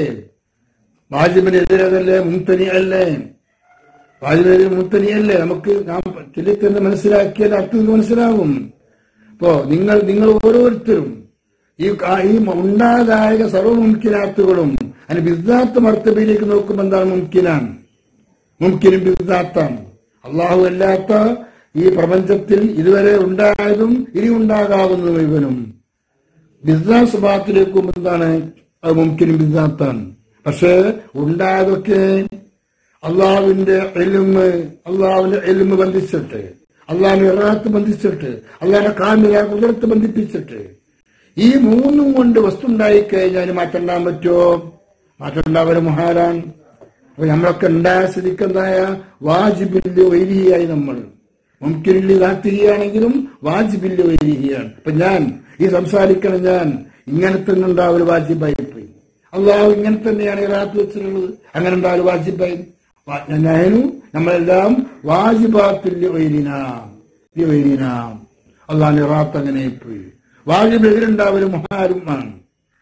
വാജിബിനെതിരതല്ലേ മുൻതനി അല്ലേ വാജിബിനെതിരെ മുൻതനിയല്ലേ നമുക്ക് നാം ചെല്ലിത്തന്നെ മനസ്സിലാക്കിയാൽ അർത്ഥം ഇത് മനസ്സിലാകും ഇപ്പോ നിങ്ങൾ നിങ്ങൾ ഓരോരുത്തരും ഈ കാ- ഈ ഉണ്ടാകായ സർവ്വ മുംകിനാത്തുകളും അതിന് ബിദ്ദാത്ത് മർത്തബയിലേക്ക് നോക്കുമ്പോൾ എന്താണ് മുംകിനാൻ മുംകിനും ബിദ്ദാത്താണ് അള്ളാഹു അല്ലാത്ത ഈ പ്രപഞ്ചത്തിൽ ഇതുവരെ ഉണ്ടായതും ഇനി ഉണ്ടാകാവുന്നതും ഇവനും ബിദ്ദാത്ത് സ്വഭാവത്തിലേക്ക് പോകുമ്പോൾ എന്താണ് അത് മുംകിനും ബിദ്ദാത്താണ് പക്ഷേ ഉണ്ടായതൊക്കെ അള്ളാഹുവിന്റെ എലുമ് അള്ളാഹുവിന്റെ എലുമ് ബന്ധിച്ചിട്ട് അള്ളാഹിന്റെ ഇറാത്ത് ബന്ധിച്ചിട്ട് അള്ളാഹിന്റെ കാമില കുതിരത്ത് ബന്ധിപ്പിച്ചിട്ട് ഈ മൂന്നും കൊണ്ട് വസ്തു ഉണ്ടായി കഴിഞ്ഞാൽ മാറ്റം ഉണ്ടാകാൻ പറ്റുമോ മാറ്റം ഉണ്ടാവല് മഹാരാൻ അപ്പൊ നമ്മളൊക്കെ ഉണ്ടായ സ്ഥിതിക്കെന്തായ വാജിബില്ല് വൈരിയായി നമ്മൾ മുംകിനില് കാത്തിരിയാണെങ്കിലും വാജിബില്ല് വൈരിയാണ് അപ്പൊ ഞാൻ ഈ സംസാരിക്കണം ഞാൻ ഇങ്ങനെ തന്നെ ഉണ്ടാവല് വാജിബായി പോയി അള്ളാഹു ഇങ്ങനെ തന്നെയാണ് ഈ റാത്ത് വെച്ചിട്ടുള്ളത് അങ്ങനെ ഉണ്ടാവല് വാജിബായി വാ- ഞാനും നമ്മളെല്ലാം വാജിബാത്തുല്യ വൈരിനാം വൈരിനാം അള്ളാഹിന്റെ റാത്ത് അങ്ങനെ പോയി വാജിബ് എതിരുണ്ടാവലും മഹാരുമാണ്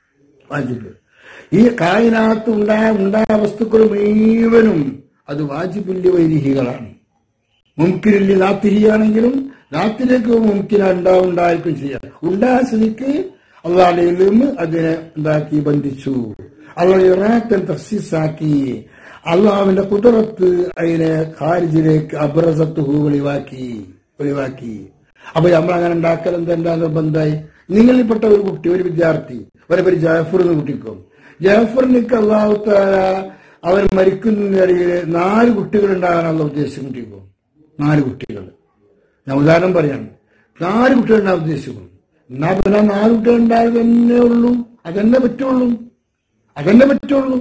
വാജിബ് ഈ കായനകത്ത് ഉണ്ടായ ഉണ്ടായ വസ്തുക്കൾ മുഴുവനും അത് വാജിബില്യ വൈരിഹികളാണ് മുംകിനില്ല ദാത്തിരിയാണെങ്കിലും ദാത്തിലേക്ക് മുംകിന ഉണ്ടാവും ഉണ്ടായിരിക്കും ചെയ്യാം ഉണ്ടായ സ്ഥിതിക്ക് അള്ളാഹയിലും അതിനെ ഉണ്ടാക്കി ബന്ധിച്ചു അള്ളാഹ് ഇറാത്തൻ തഫ്സീസാക്കി അള്ളാഹുവിന്റെ കുതിരത്ത് അതിനെ ഖാരിജിലേക്ക് അബ്രസത്ത് ഹൂ വെളിവാക്കി വെളിവാക്കി അപ്പൊ നമ്മൾ അങ്ങനെ ഉണ്ടാക്കൽ എന്താ നിർബന്ധമായി നിങ്ങളിൽപ്പെട്ട ഒരു കുട്ടി ഒരു വിദ്യാർത്ഥി ഒരു പേര് ജാഫർ എന്ന് കുട്ടിക്കും ജാഫറിനൊക്കെ അള്ളാഹു താല അവൻ മരിക്കുന്നതിനിടയിൽ നാല് കുട്ടികൾ ഉണ്ടാകാനുള്ള ഉദ്ദേശം കുട്ടിക്കും നാല് കുട്ടികൾ ഞാൻ ഉദാഹരണം പറയാണ് നാല് കുട്ടികൾ ഉണ്ടാകാൻ ഉദ്ദേശിക്കുന്നു എന്നാ പിന്നെ നാല് കുട്ടികൾ ഉണ്ടായത് തന്നെ ഉള്ളൂ അതന്നെ പറ്റുള്ളൂ അതന്നെ പറ്റുള്ളൂ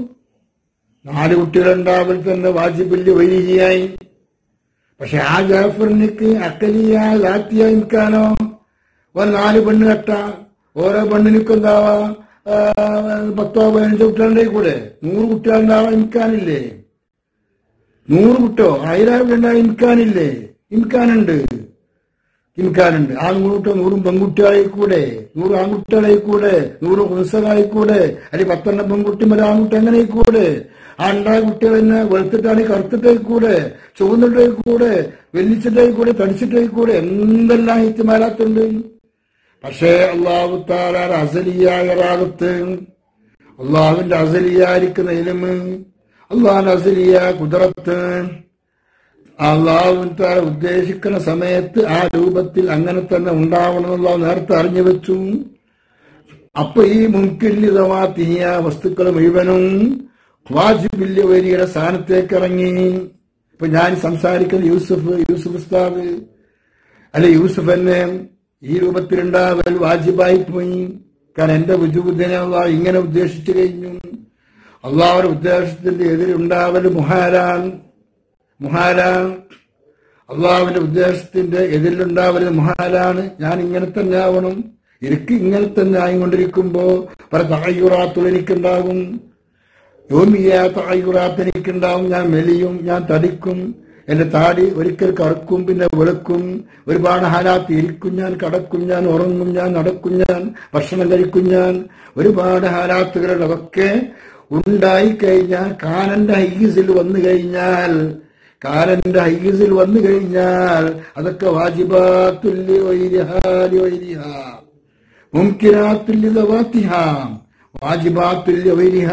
നാല് കുട്ടികൾ ഉണ്ടാവൽ തന്നെ വാജിബില്ല് വൈകിയായി പക്ഷെ ആ ജാഫറിനിക്ക് അക്കലിയ ലാത്തിയായി നിൽക്കാനോ ഒരു നാല് പെണ്ണ് കെട്ട ഓരോ പെണ്ണിനിക്കും എന്താവാ ആ, പത്തോ പതിനഞ്ചോ കുട്ടികളുടെ കൂടെ നൂറ് കുട്ടികളുണ്ടാവാൻ നിൽക്കാനില്ലേ നൂറ് കുട്ടോ ആയിരം ഉണ്ടായി ഇൻകാനില്ലേ ഇൻകാനുണ്ട് ഇൻകാനുണ്ട് ആൺകുട്ടോ നൂറും പെൺകുട്ടികളായി കൂടെ നൂറ് ആൺകുട്ടികളായി കൂടെ നൂറ് കുൻസകളായി കൂടെ അല്ലെങ്കിൽ പത്തെണ്ണം പെൺകുട്ടി ഒരു ആൺകുട്ടി അങ്ങനെ കൂടെ ആ ഉണ്ടായ കുട്ടികൾ തന്നെ വെളുത്തിട്ടാണെങ്കിൽ കറുത്തിട്ടായി കൂടെ ചുവന്നിട്ടായി കൂടെ വെല്ലിച്ചിട്ടായി കൂടെ തടിച്ചിട്ടായി കൂടെ എന്തെല്ലാം ഹിറ്റുമാരാത്തുണ്ട് പക്ഷേ അള്ളാഹു താല അസലിയായ റാഗത്ത് അള്ളാഹുവിന്റെ അസലിയായിരിക്കുന്ന ഇലമ് അള്ളാഹിന്റെ അസലിയ കുതിരത്ത് അള്ളാഹുവിൻ താല ഉദ്ദേശിക്കുന്ന സമയത്ത് ആ രൂപത്തിൽ അങ്ങനെ തന്നെ ഉണ്ടാവണമെന്നുള്ള നേരത്തെ അറിഞ്ഞു വെച്ചു അപ്പൊ ഈ മുൻകില്ലിതമാത്തിയ വസ്തുക്കൾ മുഴുവനും വാജിബില്യ വരിയുടെ സ്ഥാനത്തേക്ക് ഇറങ്ങി ഇപ്പൊ ഞാൻ സംസാരിക്കുന്ന യൂസുഫ് യൂസുഫ് ഉസ്താദ് അല്ലെ യൂസുഫ് എന്നെ ഈ രൂപത്തിലുണ്ടാവൽ വാജിബായി പോയി കാരണം എന്റെ വിജുബുദ്ധിനെ അള്ളാഹ് ഇങ്ങനെ ഉദ്ദേശിച്ചു കഴിഞ്ഞു അള്ളാഹുടെ ഉദ്ദേശത്തിന്റെ എതിരുണ്ടാവൽ മുഹാരാൻ മുഹാരാൻ അള്ളാഹുവിന്റെ ഉദ്ദേശത്തിന്റെ എതിരിലുണ്ടാവൽ മുഹാലാണ് ഞാൻ ഇങ്ങനെ തന്നെ ആവണം എനിക്ക് ഇങ്ങനെ തന്നെ ആയിക്കൊണ്ടിരിക്കുമ്പോ പല തകയുറാത്തുകൾ എനിക്കുണ്ടാകും യോമിയ തകയുറാത്ത് എനിക്കുണ്ടാവും ഞാൻ മെലിയും ഞാൻ തടിക്കും എന്റെ താടി ഒരിക്കൽ കറുക്കും പിന്നെ വെളുക്കും ഒരുപാട് ഹാലാത്ത് ഇരിക്കും ഞാൻ കടക്കും ഞാൻ ഉറങ്ങും ഞാൻ നടക്കും ഞാൻ ഭക്ഷണം കഴിക്കും ഞാൻ ഒരുപാട് ഹാലാത്തുകൾ അതൊക്കെ ഉണ്ടായി കഴിഞ്ഞാൽ കാനന്റെ ഹൈഗീസിൽ വന്നു കഴിഞ്ഞാൽ കാലന്റെ ഹൈഗീസിൽ വന്നു കഴിഞ്ഞാൽ അതൊക്കെ വാജിബാത്തുല്യ വൈരിഹാലി വൈരിഹ മുംകിനാത്തുല്യ ദവാത്തിഹ വാജിബാത്തുല്യ വൈരിഹ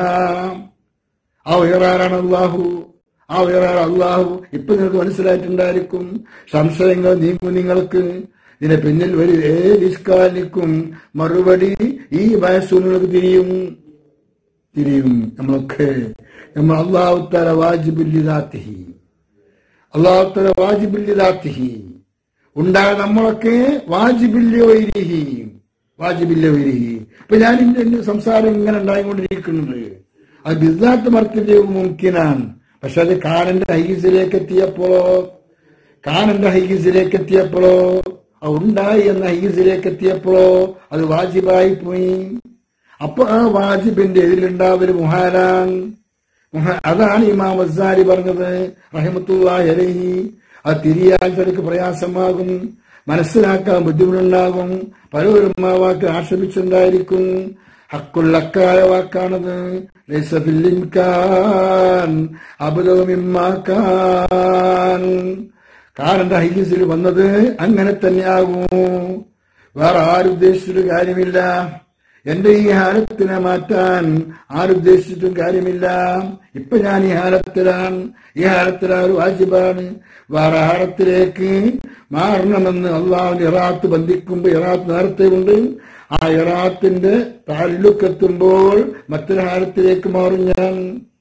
ആ ഉയറാറാണ് അള്ളാഹു ആ ഉയറാറ് അള്ളാഹു ഇപ്പൊ നിങ്ങൾക്ക് മനസ്സിലായിട്ടുണ്ടായിരിക്കും സംശയങ്ങൾ നീങ്ങും നിങ്ങൾക്ക് ഇതിന്റെ പിന്നിൽ ഒരു ഏത് ഇസ്കാലിക്കും മറുപടി ഈ വയസ്സു നിങ്ങൾക്ക് തിരിയും തിരിയും നമ്മളൊക്കെ നമ്മൾ അള്ളാഹുത്തല വാജിബുല്ലിദാത്തിഹി അള്ളാഹുത്തല വാജിബുല്ലിദാത്തിഹി ഉണ്ടായ നമ്മളൊക്കെ വാജിബില്ലോയിരിഹി വാജിബില്ലോയിരിഹി ഇപ്പൊ ഞാൻ ഇന്റെ എന്റെ സംസാരം ഇങ്ങനെ ഉണ്ടായിക്കൊണ്ടിരിക്കുന്നത് അത് ബിസാത്ത് മർത്തിന്റെ മുമ്കിനാണ് പക്ഷെ അത് കാനന്റെ ഹൈഗീസിലേക്ക് എത്തിയപ്പോഴോ കാനന്റെ ഹൈഗീസിലേക്ക് എത്തിയപ്പോഴോ അത് ഉണ്ടായി എന്ന ഹൈഗീസിലേക്ക് എത്തിയപ്പോഴോ അത് വാജിബായി പോയി അപ്പൊ ആ വാജിബിന്റെ എതിലുണ്ടാവല് മുഹാരാൻ മുഹ- അതാണ് ഇമാം അസാരി പറഞ്ഞത് റഹിമത്തുല്ലാഹി അലൈഹി അത് തിരിയാൻ ചിലക്ക് പ്രയാസമാകും മനസ്സിലാക്കാൻ ബുദ്ധിമുട്ടുണ്ടാകും പലരും ആ വാക്ക് ആക്ഷേപിച്ചുണ്ടായിരിക്കും ഹക്കുള്ളക്കായ വാക്കാണത് ലൈസ ഫിൽ ഇംകാൻ അബ്ദു മിമ്മാ കാൻ കാരന്റെ ഹൈഗീസിൽ വന്നത് അങ്ങനെ തന്നെയാകും വേറെ ആരുദ്ദേശിച്ചിട്ട് കാര്യമില്ല എന്റെ ഈ ഹാലത്തിനെ മാറ്റാൻ ആരുദ്ദേശിച്ചിട്ടും കാര്യമില്ല ഇപ്പൊ ഞാൻ ഈ ഹാലത്തിലാണ് ഈ ഹാലത്തിലാ ഒരു വാജിബാണ് വേറെ ഹാലത്തിലേക്ക് മാറണമെന്ന് അള്ളാഹുവിന്റെ ഇറാത്ത് ബന്ധിക്കുമ്പോ ഇറാത്ത് നേരത്തെ ഉണ്ട് ആ ഇറാത്തിന്റെ താലുക്കെത്തുമ്പോൾ മറ്റൊരു ഹാലത്തിലേക്ക് മാറും ഞാൻ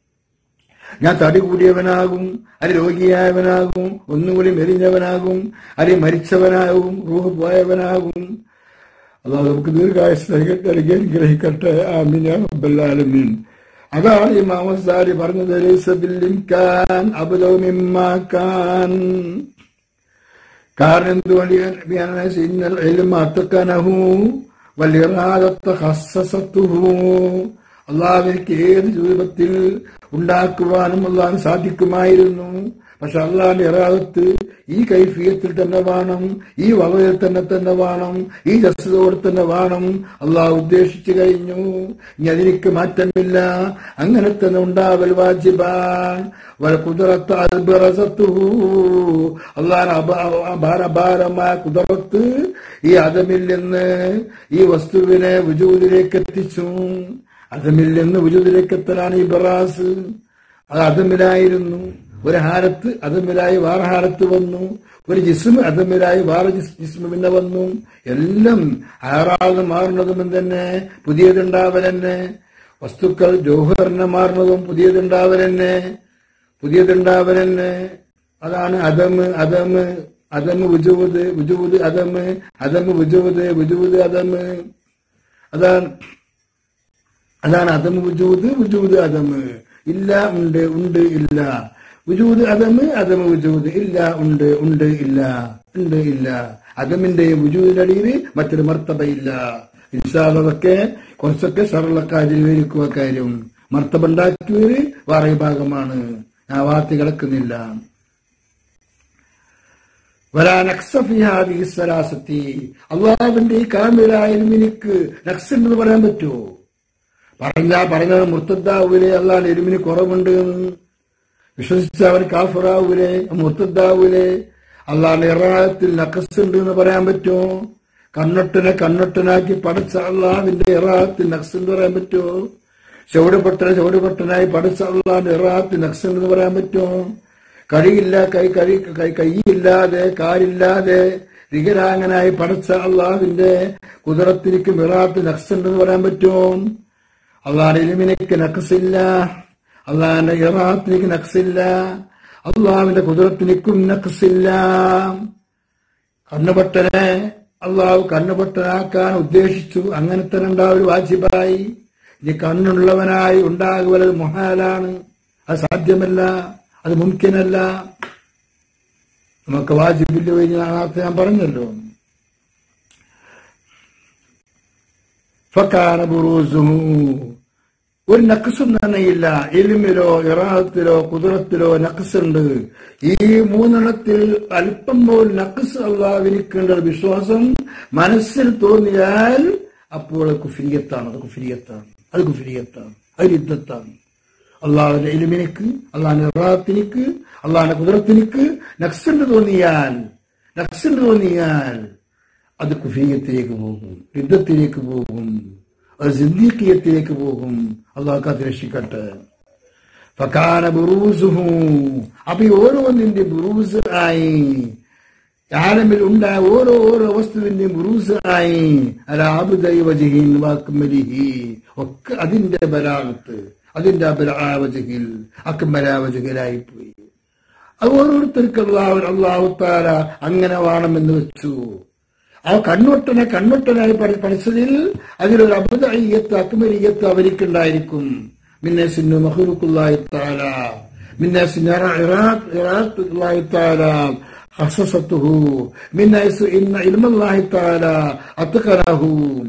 ഞാൻ തടി കൂടിയവനാകും അല്ലെ രോഗിയായവനാകും ഒന്നുകൂടി മെലിഞ്ഞവനാകും അല്ലെ മരിച്ചവനാകും റൂഹ് പോയവനാകും അല്ലാതെ നമുക്ക് ദീർഘായുസ് നൽകട്ടെ അല്ലെങ്കിൽ അനുഗ്രഹിക്കട്ടെ ആമീൻ യാ റബ്ബൽ ആലമീൻ അതാണ് ഈ മാമസാരി പറഞ്ഞത് ലൈസ ബിൽ ഇംകാൻ അബ്ദു മിമ്മാ കാൻ കാരണം എന്തുകൊണ്ട് ഇന്നൽ ഇൽമ അത്തക്കനഹു വലിറാദത്ത ഖസ്സസത്തുഹു അള്ളാഹുവിനക്ക് ഏത് രൂപത്തിൽ ഉണ്ടാക്കുവാനും അള്ളാഹിന് സാധിക്കുമായിരുന്നു പക്ഷെ അള്ളാഹിന്റെ ഇറാദത്ത് ഈ കൈഫിയത്തിൽ തന്നെ വേണം ഈ വകയിൽ തന്നെ തന്നെ വേണം ഈ ജസ്തോട് തന്നെ വേണം അള്ളാഹ് ഉദ്ദേശിച്ചു കഴിഞ്ഞു ഇനി അതിലേക്ക് മാറ്റമില്ല അങ്ങനെ തന്നെ ഉണ്ടാവൽ വാജിബാൻ കുതിരത്ത് അൽബറസത്തുഹു അള്ളാഹ് അപാരമായ കുതിരത്ത് ഈ അതമിൽ നിന്ന് ഈ വസ്തുവിനെ വിജൂതിലേക്ക് എത്തിച്ചു അതമിൽ നിന്ന് വിജൂതിലേക്ക് എത്തലാണ് ഈ ബറാസ് അത് അതമിലായിരുന്നു ഒരു ഹാരത്ത് അതമിലായി വേറെ ഹാരത്ത് വന്നു ഒരു ജിസ്മ് അതമിലായി വേറെ ജിസ്- ജിസ്മ് പിന്നെ വന്നു എല്ലാം ആറാളിന് മാറുന്നതും തന്നെ പുതിയതുണ്ടാവൽ തന്നെ വസ്തുക്കൾ ജോഹറിനെ മാറുന്നതും പുതിയതുണ്ടാവൽ തന്നെ പുതിയതുണ്ടാവൽ തന്നെ അതാണ് അതമ് അതമ് അതമ് വിജുവത് വിജുവത് അതമ് അതമ് വിജുവത് വിജുവത് അതമ് അതാണ് അതാണ് അതമ് വുജൂദ് വുജൂദ് അതമ് ഇല്ല ഉണ്ട് ഉണ്ട് ഇല്ല വുജൂദ് അതമ് അതമ് വുജൂദ് ഇല്ല ഉണ്ട് ഉണ്ട് ഇല്ല ഉണ്ട് ഇല്ല അതമിന്റെയും വുജൂദിന്റെ അടിയിൽ മറ്റൊരു മർത്തബയില്ല ഇൻഷാല്ലതൊക്കെ കുറച്ചൊക്കെ സരളക്കാരിൽ വിവരിക്കുക കാര്യം മർത്തബ ഉണ്ടാക്കിയവര് വേറെ ഭാഗമാണ് ഞാൻ വാർത്ത കിടക്കുന്നില്ല വരാനക്സഫിഹാദിസരാസത്തി അള്ളാഹുവിന്റെ ഈ കാമിലായാലും എനിക്ക് നക്സ് എന്ന് പറയാൻ പറ്റുമോ പറഞ്ഞാ പറഞ്ഞത് മുർത്തദ്ദാവൂലെ അല്ലാണ്ട് എരുമിന് കുറവുണ്ട് എന്ന് വിശ്വസിച്ച അവൻ കാഫറാവൂലെ മുർത്തദ്ദാവൂലെ അല്ലാണ്ട് ഇറാഹത്തിൽ നക്കസ് ഉണ്ട് എന്ന് പറയാൻ പറ്റുമോ കണ്ണൊട്ടിനെ കണ്ണൊട്ടനാക്കി പടച്ച അള്ളാഹിന്റെ ഇറാഹത്തിൽ നക്സ് എന്ന് പറയാൻ പറ്റുമോ ചുവടുപെട്ടനെ ചുവടുപെട്ടനായി പടച്ച അള്ളാഹിന്റെ ഇറാഹത്തിൽ നക്സ് എന്ന് പറയാൻ പറ്റുമോ കഴിയില്ല കൈ കഴി കൈ കൈയില്ലാതെ കാലില്ലാതെ വികലാംഗനായി പഠിച്ച അള്ളാഹുവിന്റെ കുതിരത്തിനിക്ക് മിറാത്ത് നക്സുണ്ടെന്ന് പറയാൻ പറ്റുമോ അള്ളാഹിന്റെ ഇലിമിനിക്ക് നക്സില്ല അള്ളാഹിന്റെ ഇറാത്തിനിക്ക് നക്സില്ല അള്ളാഹുവിന്റെ കുതിരത്തിനിക്കും നക്സില്ല കണ്ണുപൊട്ടനെ അള്ളാഹു കണ്ണുപൊട്ടനാക്കാൻ ഉദ്ദേശിച്ചു അങ്ങനെ തന്നെ ഉണ്ടാവും വാജിബായി ഇനി കണ്ണുള്ളവനായി ഉണ്ടാകുവത് മൊഹാലാണ് അത് സാധ്യമല്ല അത് മുമ്കിനല്ല നമുക്ക് വാജിബില്ല കഴിഞ്ഞ നേരത്തെ ഞാൻ പറഞ്ഞല്ലോ ഫക്കാന ബുറൂസുഹു ഒരു നക്സും തന്നെയില്ല എലിമിലോ ഇറാഹത്തിലോ കുതിരത്തിലോ നക്സുണ്ട് ഈ മൂന്നെണ്ണത്തിൽ അല്പം പോൽ നക്സ് അള്ളാവിനിക്കേണ്ട ഒരു വിശ്വാസം മനസ്സിൽ തോന്നിയാൽ അപ്പോൾ കുഫിരിയത്താണ് അത് കുഫിരിയത്താണ് അത് കുഫിരിയത്താണ് അത് യുദ്ധത്താണ് അള്ളാഹുവിന്റെ എലിമിനിക്ക് അള്ളാഹിന്റെ ഇറാഹത്തിനിക്ക് അള്ളാഹിന്റെ കുതിരത്തിനിക്ക് നക്സുണ്ട് തോന്നിയാൽ നക്സുണ്ട് തോന്നിയാൽ അത് കുഫീയത്തിലേക്ക് പോകും യുദ്ധത്തിലേക്ക് പോകും അത് സിന്ദീഖിയത്തിലേക്ക് പോകും അള്ളാഹ് കാത്ത് രക്ഷിക്കട്ടെ ഫക്കാന ബുറൂസുഹു അപ്പൊ ഈ ഓരോന്നിന്റെ ബുറൂസ് ആയി ആലമിൽ ഉണ്ടായ ഓരോ ഓരോ വസ്തുവിന്റെ ബുറൂസ് ആയി അലാബുദൈവജിഹിൻ വാക്കുമലിഹി ഒക്കെ അതിന്റെ ബലാഗത്ത് അതിന്റെ അബലാവജഹിൽ അക്മലാവജഹിലായി പോയി അത് ഓരോരുത്തർക്ക് അള്ളാഹു അള്ളാഹു താര അങ്ങനെ വേണമെന്ന് വെച്ചു ആ കണ്ണൊട്ടനെ കണ്ണൊട്ടനായി പഠി- പഠിച്ചതിൽ അതിലൊരു അബുദയ്യത്ത് അക്മലിയത്ത് അവർക്കുണ്ടായിരിക്കും മിന്നെ സിന്നു മഹുറുക്കുള്ളായി താല മിന്നെ സിന്നായി താല ഹസസത്തുഹു മിന്നൈസു ഇന്ന ഇൽമല്ലാഹി താല അത്കനഹു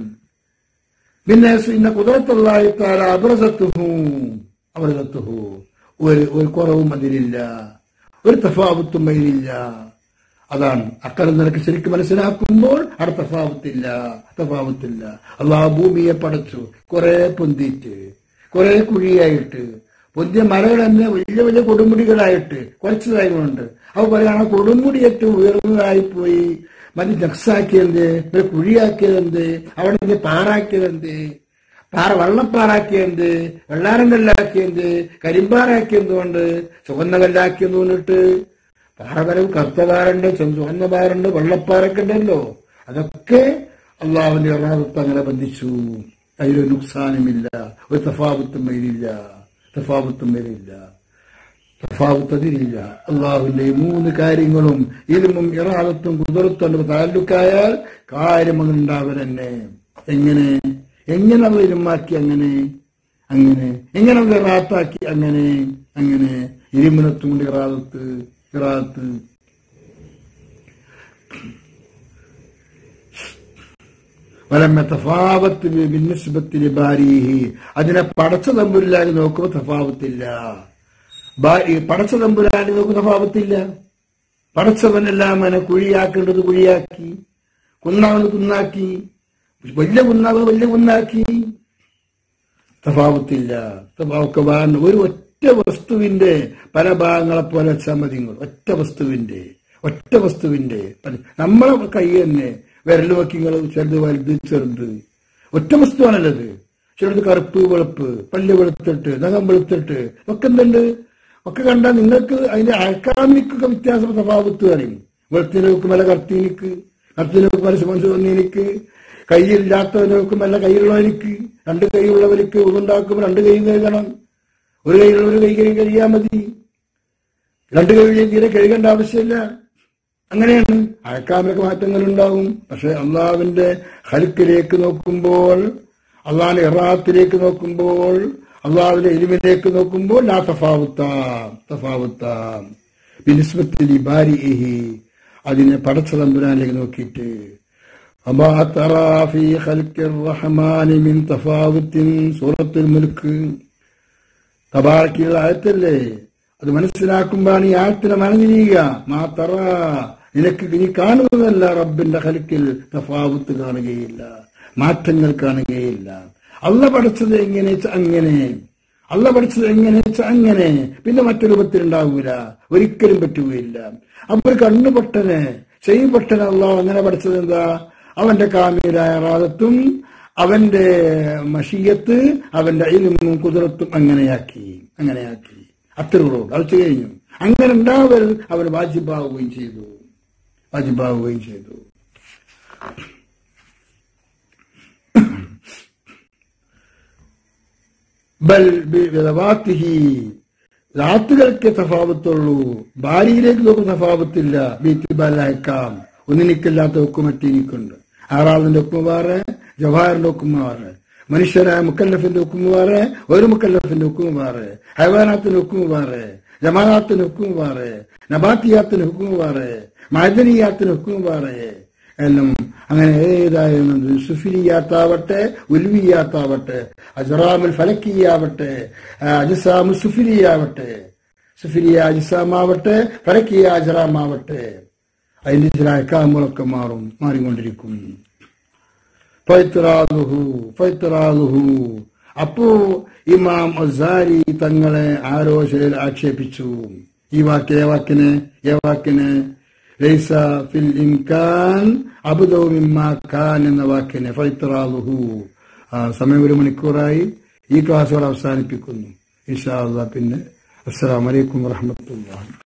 മിന്നൈസു ഇന്ന കുതിരത്തല്ലാഹി താല അബ്രസത്തുഹു അബ്രസത്തുഹു ഒരു ഒരു കുറവും അതിലില്ല ഒരു തഫാവത്തും അതിലില്ല അതാണ് അക്കാലം നിനക്ക് ശരിക്കും മനസ്സിലാക്കുമ്പോൾ അവിടെ തഫാവത്തില്ല തഫാവത്തില്ല അള്ളാഹ് ഭൂമിയെ പടച്ചു കുറെ പൊന്തിയിട്ട് കുറെ കുഴിയായിട്ട് പൊന്തിയ മലകൾ തന്നെ വലിയ വലിയ കൊടുമുടികളായിട്ട് കുറച്ചതായതുകൊണ്ട് അവ പറയാണ് കൊടുമുടി ഏറ്റവും ഉയർന്നതായി പോയി മതി നക്സാക്കിയത് ഒരു കുഴിയാക്കിയതെന്ത് അവിടെ നിന്ന് പാറാക്കിയതെന്ത് പാറ വള്ളപ്പാറാക്കിയത് വെള്ളാരം കല്ലാക്കിയത് കരിമ്പാറാക്കിയതുകൊണ്ട് ചുവന്ന കല്ലാക്കിയെന്ന് പറഞ്ഞിട്ട് പാറവരം കറുത്ത പാറുണ്ട് ചുവന്ന പാറുണ്ട് വെള്ളപ്പാറൊക്കെ ഉണ്ടല്ലോ അതൊക്കെ അള്ളാഹുവിന്റെ എറണാകുളത്ത് അങ്ങനെ ബന്ധിച്ചു അതിലൊരു നുക്സാനുമില്ല ഒരു തഫാവത്തും അതിലില്ല തഫാവത്തും അതിലില്ല തഫാവത്ത് അതിലില്ല അള്ളാഹുവിന്റെ ഈ മൂന്ന് കാര്യങ്ങളും ഇലുമും ഇറാദത്തും കുതിർത്തും താലൂക്കായാൽ കാര്യം അങ്ങനെ ഉണ്ടാവൽ തന്നെ എങ്ങനെ എങ്ങനെ അത് ഇരുമാക്കി അങ്ങനെ അങ്ങനെ എങ്ങനെ അത് ഇറാത്താക്കി അങ്ങനെ അങ്ങനെ ഇരുമിനത്തും കൊണ്ട് ഇറാദത്ത് ഇറാദത്ത് വലമ്മ തഫാവത്ത് ബിന്നിസ്ബത്തിൽ ബാരിഹി അതിനെ പടച്ച തമ്പുരാനി നോക്കുമ്പോ തഫാവത്തില്ല ബാ- ഈ പടച്ച തമ്പുരാനി നോക്കുമ്പോ തഫാവത്തില്ല പടച്ചവനെല്ലാം അവനെ കുഴിയാക്കേണ്ടത് കുഴിയാക്കി കുന്നാവുന്നത് കുന്നാക്കി വലിയ കുന്നാവ് വലിയ കുന്നാക്കി തഫാവത്തില്ല തഫാവൊക്കെ വാ- ഒരു ഒറ്റ വസ്തുവിന്റെ പല ഭാഗങ്ങളെ പോലെ ചമതിങ്ങൾ ഒറ്റ വസ്തുവിന്റെ ഒറ്റ വസ്തുവിന്റെ പല- നമ്മളെ കൈ തന്നെ വിരൽ വക്കിങ്ങൾ ചെറുത് വലുത് ചെറുത് ഒറ്റ വസ്തുവാണല്ലത് ചിലത് കറുപ്പ് വെളുപ്പ് പല്ല് വെളുത്തിട്ട് നഖം വെളുത്തിട്ട് ഒക്കെ എന്തുണ്ട് ഒക്കെ കണ്ടാൽ നിങ്ങൾക്ക് അതിന്റെ അഴക്കാമിക്കൊക്കെ വ്യത്യാസം സ്വഭാവത്ത് അറിയും വെളുത്തിന് നോക്കുമല്ല കറുത്തീനിക്ക് കറുത്തിന് നോക്കുമല്ല സുമൻസുവന്നീനിക്ക് കൈയില്ലാത്തവനൊക്കെ നല്ല കൈയുള്ളവനിക്ക് രണ്ട് കൈയുള്ളവർക്ക് ഉണ്ടാക്കുമ്പോൾ രണ്ട് കൈ കഴുകണം ഒരു കൈയുള്ളവർ കൈ കഴുകി കഴിയാൽ മതി രണ്ട് കൈ തീരെ കഴുകേണ്ട ആവശ്യമില്ല അങ്ങനെയാണ് അഴക്കാമിലൊക്കെ മാറ്റങ്ങൾ ഉണ്ടാവും പക്ഷെ അള്ളാവിന്റെ ഹലുക്കിലേക്ക് നോക്കുമ്പോൾ അള്ളാഹിന്റെ ഇറാത്തിലേക്ക് നോക്കുമ്പോൾ അള്ളാഹുവിന്റെ എലിമിലേക്ക് നോക്കുമ്പോൾ ലാ തഫാവുത്താം തഫാവുത്താം ബിനിസ്ബത്തിൽ ബാരിഇഹി അതിനെ പടച്ച തമ്പുരാനിലേക്ക് നോക്കിയിട്ട് അമാ തറാ ഫീ ഖൽഖിർ റഹ്മാനി മിൻ തഫാവുത്തിൻ സൂറത്തുൽ മുൽക്ക് തബാറക്കുള്ള ആയത്തല്ലേ അത് മനസ്സിലാക്കുമ്പോഴാണ് ഈ ആയത്തിനെ മനഞ്ഞിരിക്കുക മാത്തറ നിനക്ക് നീ കാണുന്നതല്ല റബ്ബിന്റെ ഹലിക്കിൽ തഫാവുത്ത് കാണുകയില്ല മാറ്റങ്ങൾ കാണുകയില്ല അല്ല പഠിച്ചത് എങ്ങനെ വെച്ചാ അങ്ങനെ അല്ല പഠിച്ചത് എങ്ങനെ വെച്ചാ അങ്ങനെ പിന്നെ മറ്റു രൂപത്തിലുണ്ടാവൂല ഒരിക്കലും പറ്റുകയില്ല അപ്പൊ ഒരു കണ്ണുപൊട്ടന് ചെയ്യപ്പെട്ടന് അള്ളാഹ് അങ്ങനെ പഠിച്ചത് എന്താ അവന്റെ കാമീരായ റാദത്തും അവന്റെ മഷീയത്ത് അവന്റെ ഇലുമും കുതിരത്തും അങ്ങനെയാക്കി അങ്ങനെയാക്കി അത്രയുള്ളൂ അത് കഴിഞ്ഞു അങ്ങനെ ഉണ്ടാവൽ അവൻ വാജിബാവുകയും ചെയ്തു വാജിബാവുകയും ചെയ്തു ബൽ ബിദവാത്തിഹി റാത്തുകൾക്ക് തഫാവത്തുള്ളൂ ഭാര്യയിലേക്ക് നോക്കുന്ന തഫാവത്തില്ല ബീത്തിബാലയക്കാം ഒന്നിനിക്കില്ലാത്ത ഹുക്കും മറ്റേനിക്കുണ്ട് ആറാളിന്റെ ഹുക്കും വേറെ ജവാഹറിന്റെ ഹുക്കും വേറെ മനുഷ്യരായ മുക്കല്ലഫിന്റെ ഹുക്കും വേറെ ഒരു മുക്കല്ലഫിന്റെ ഹുക്കും വേറെ ഹൈവാനാത്തിന്റെ ഹുക്കും വേറെ ജമാനാത്തിന് ഹുക്കും വേറെ നബാത്തിയാത്തിന് ഹുക്കും വേറെ മൈദനിയാത്തിന് ഹുക്കും വേറെ എല്ലാം അങ്ങനെ ഏതായിരുന്നത് സുഫിലിയാത്താവട്ടെ ഉൽവിയാത്താവട്ടെ അജറാമുൽ ഫലക്കിയാവട്ടെ അജസാമു സുഫിലിയാവട്ടെ സുഫിലിയ അജിസാമാവട്ടെ ഫലക്കിയ അജറാമാവട്ടെ അതിന്റെ ചില അക്കാമുകളൊക്കെ മാറും മാറിക്കൊണ്ടിരിക്കും ഫൈത്തറാദുഹു ഫൈത്തറാദുഹു അപ്പോ ഇമാം അസാരി തങ്ങളെ ആരോ ചിലർ ആക്ഷേപിച്ചു ഈ വാക്ക് ഏ വാക്കിന് ഏ വാക്കിന് ലൈസ ഫിൽ ഇംകാൻ അബുദോ മിമ്മാ ഖാൻ എന്ന വാക്കിന് ഫൈത്തറാദുഹു സമയം ഒരു മണിക്കൂറായി ഈ ക്ലാസ്സുകൾ അവസാനിപ്പിക്കുന്നു ഇൻഷാ അള്ളാഹ് പിന്നെ അസ്സലാമലൈക്കും വറഹമത്തുള്ള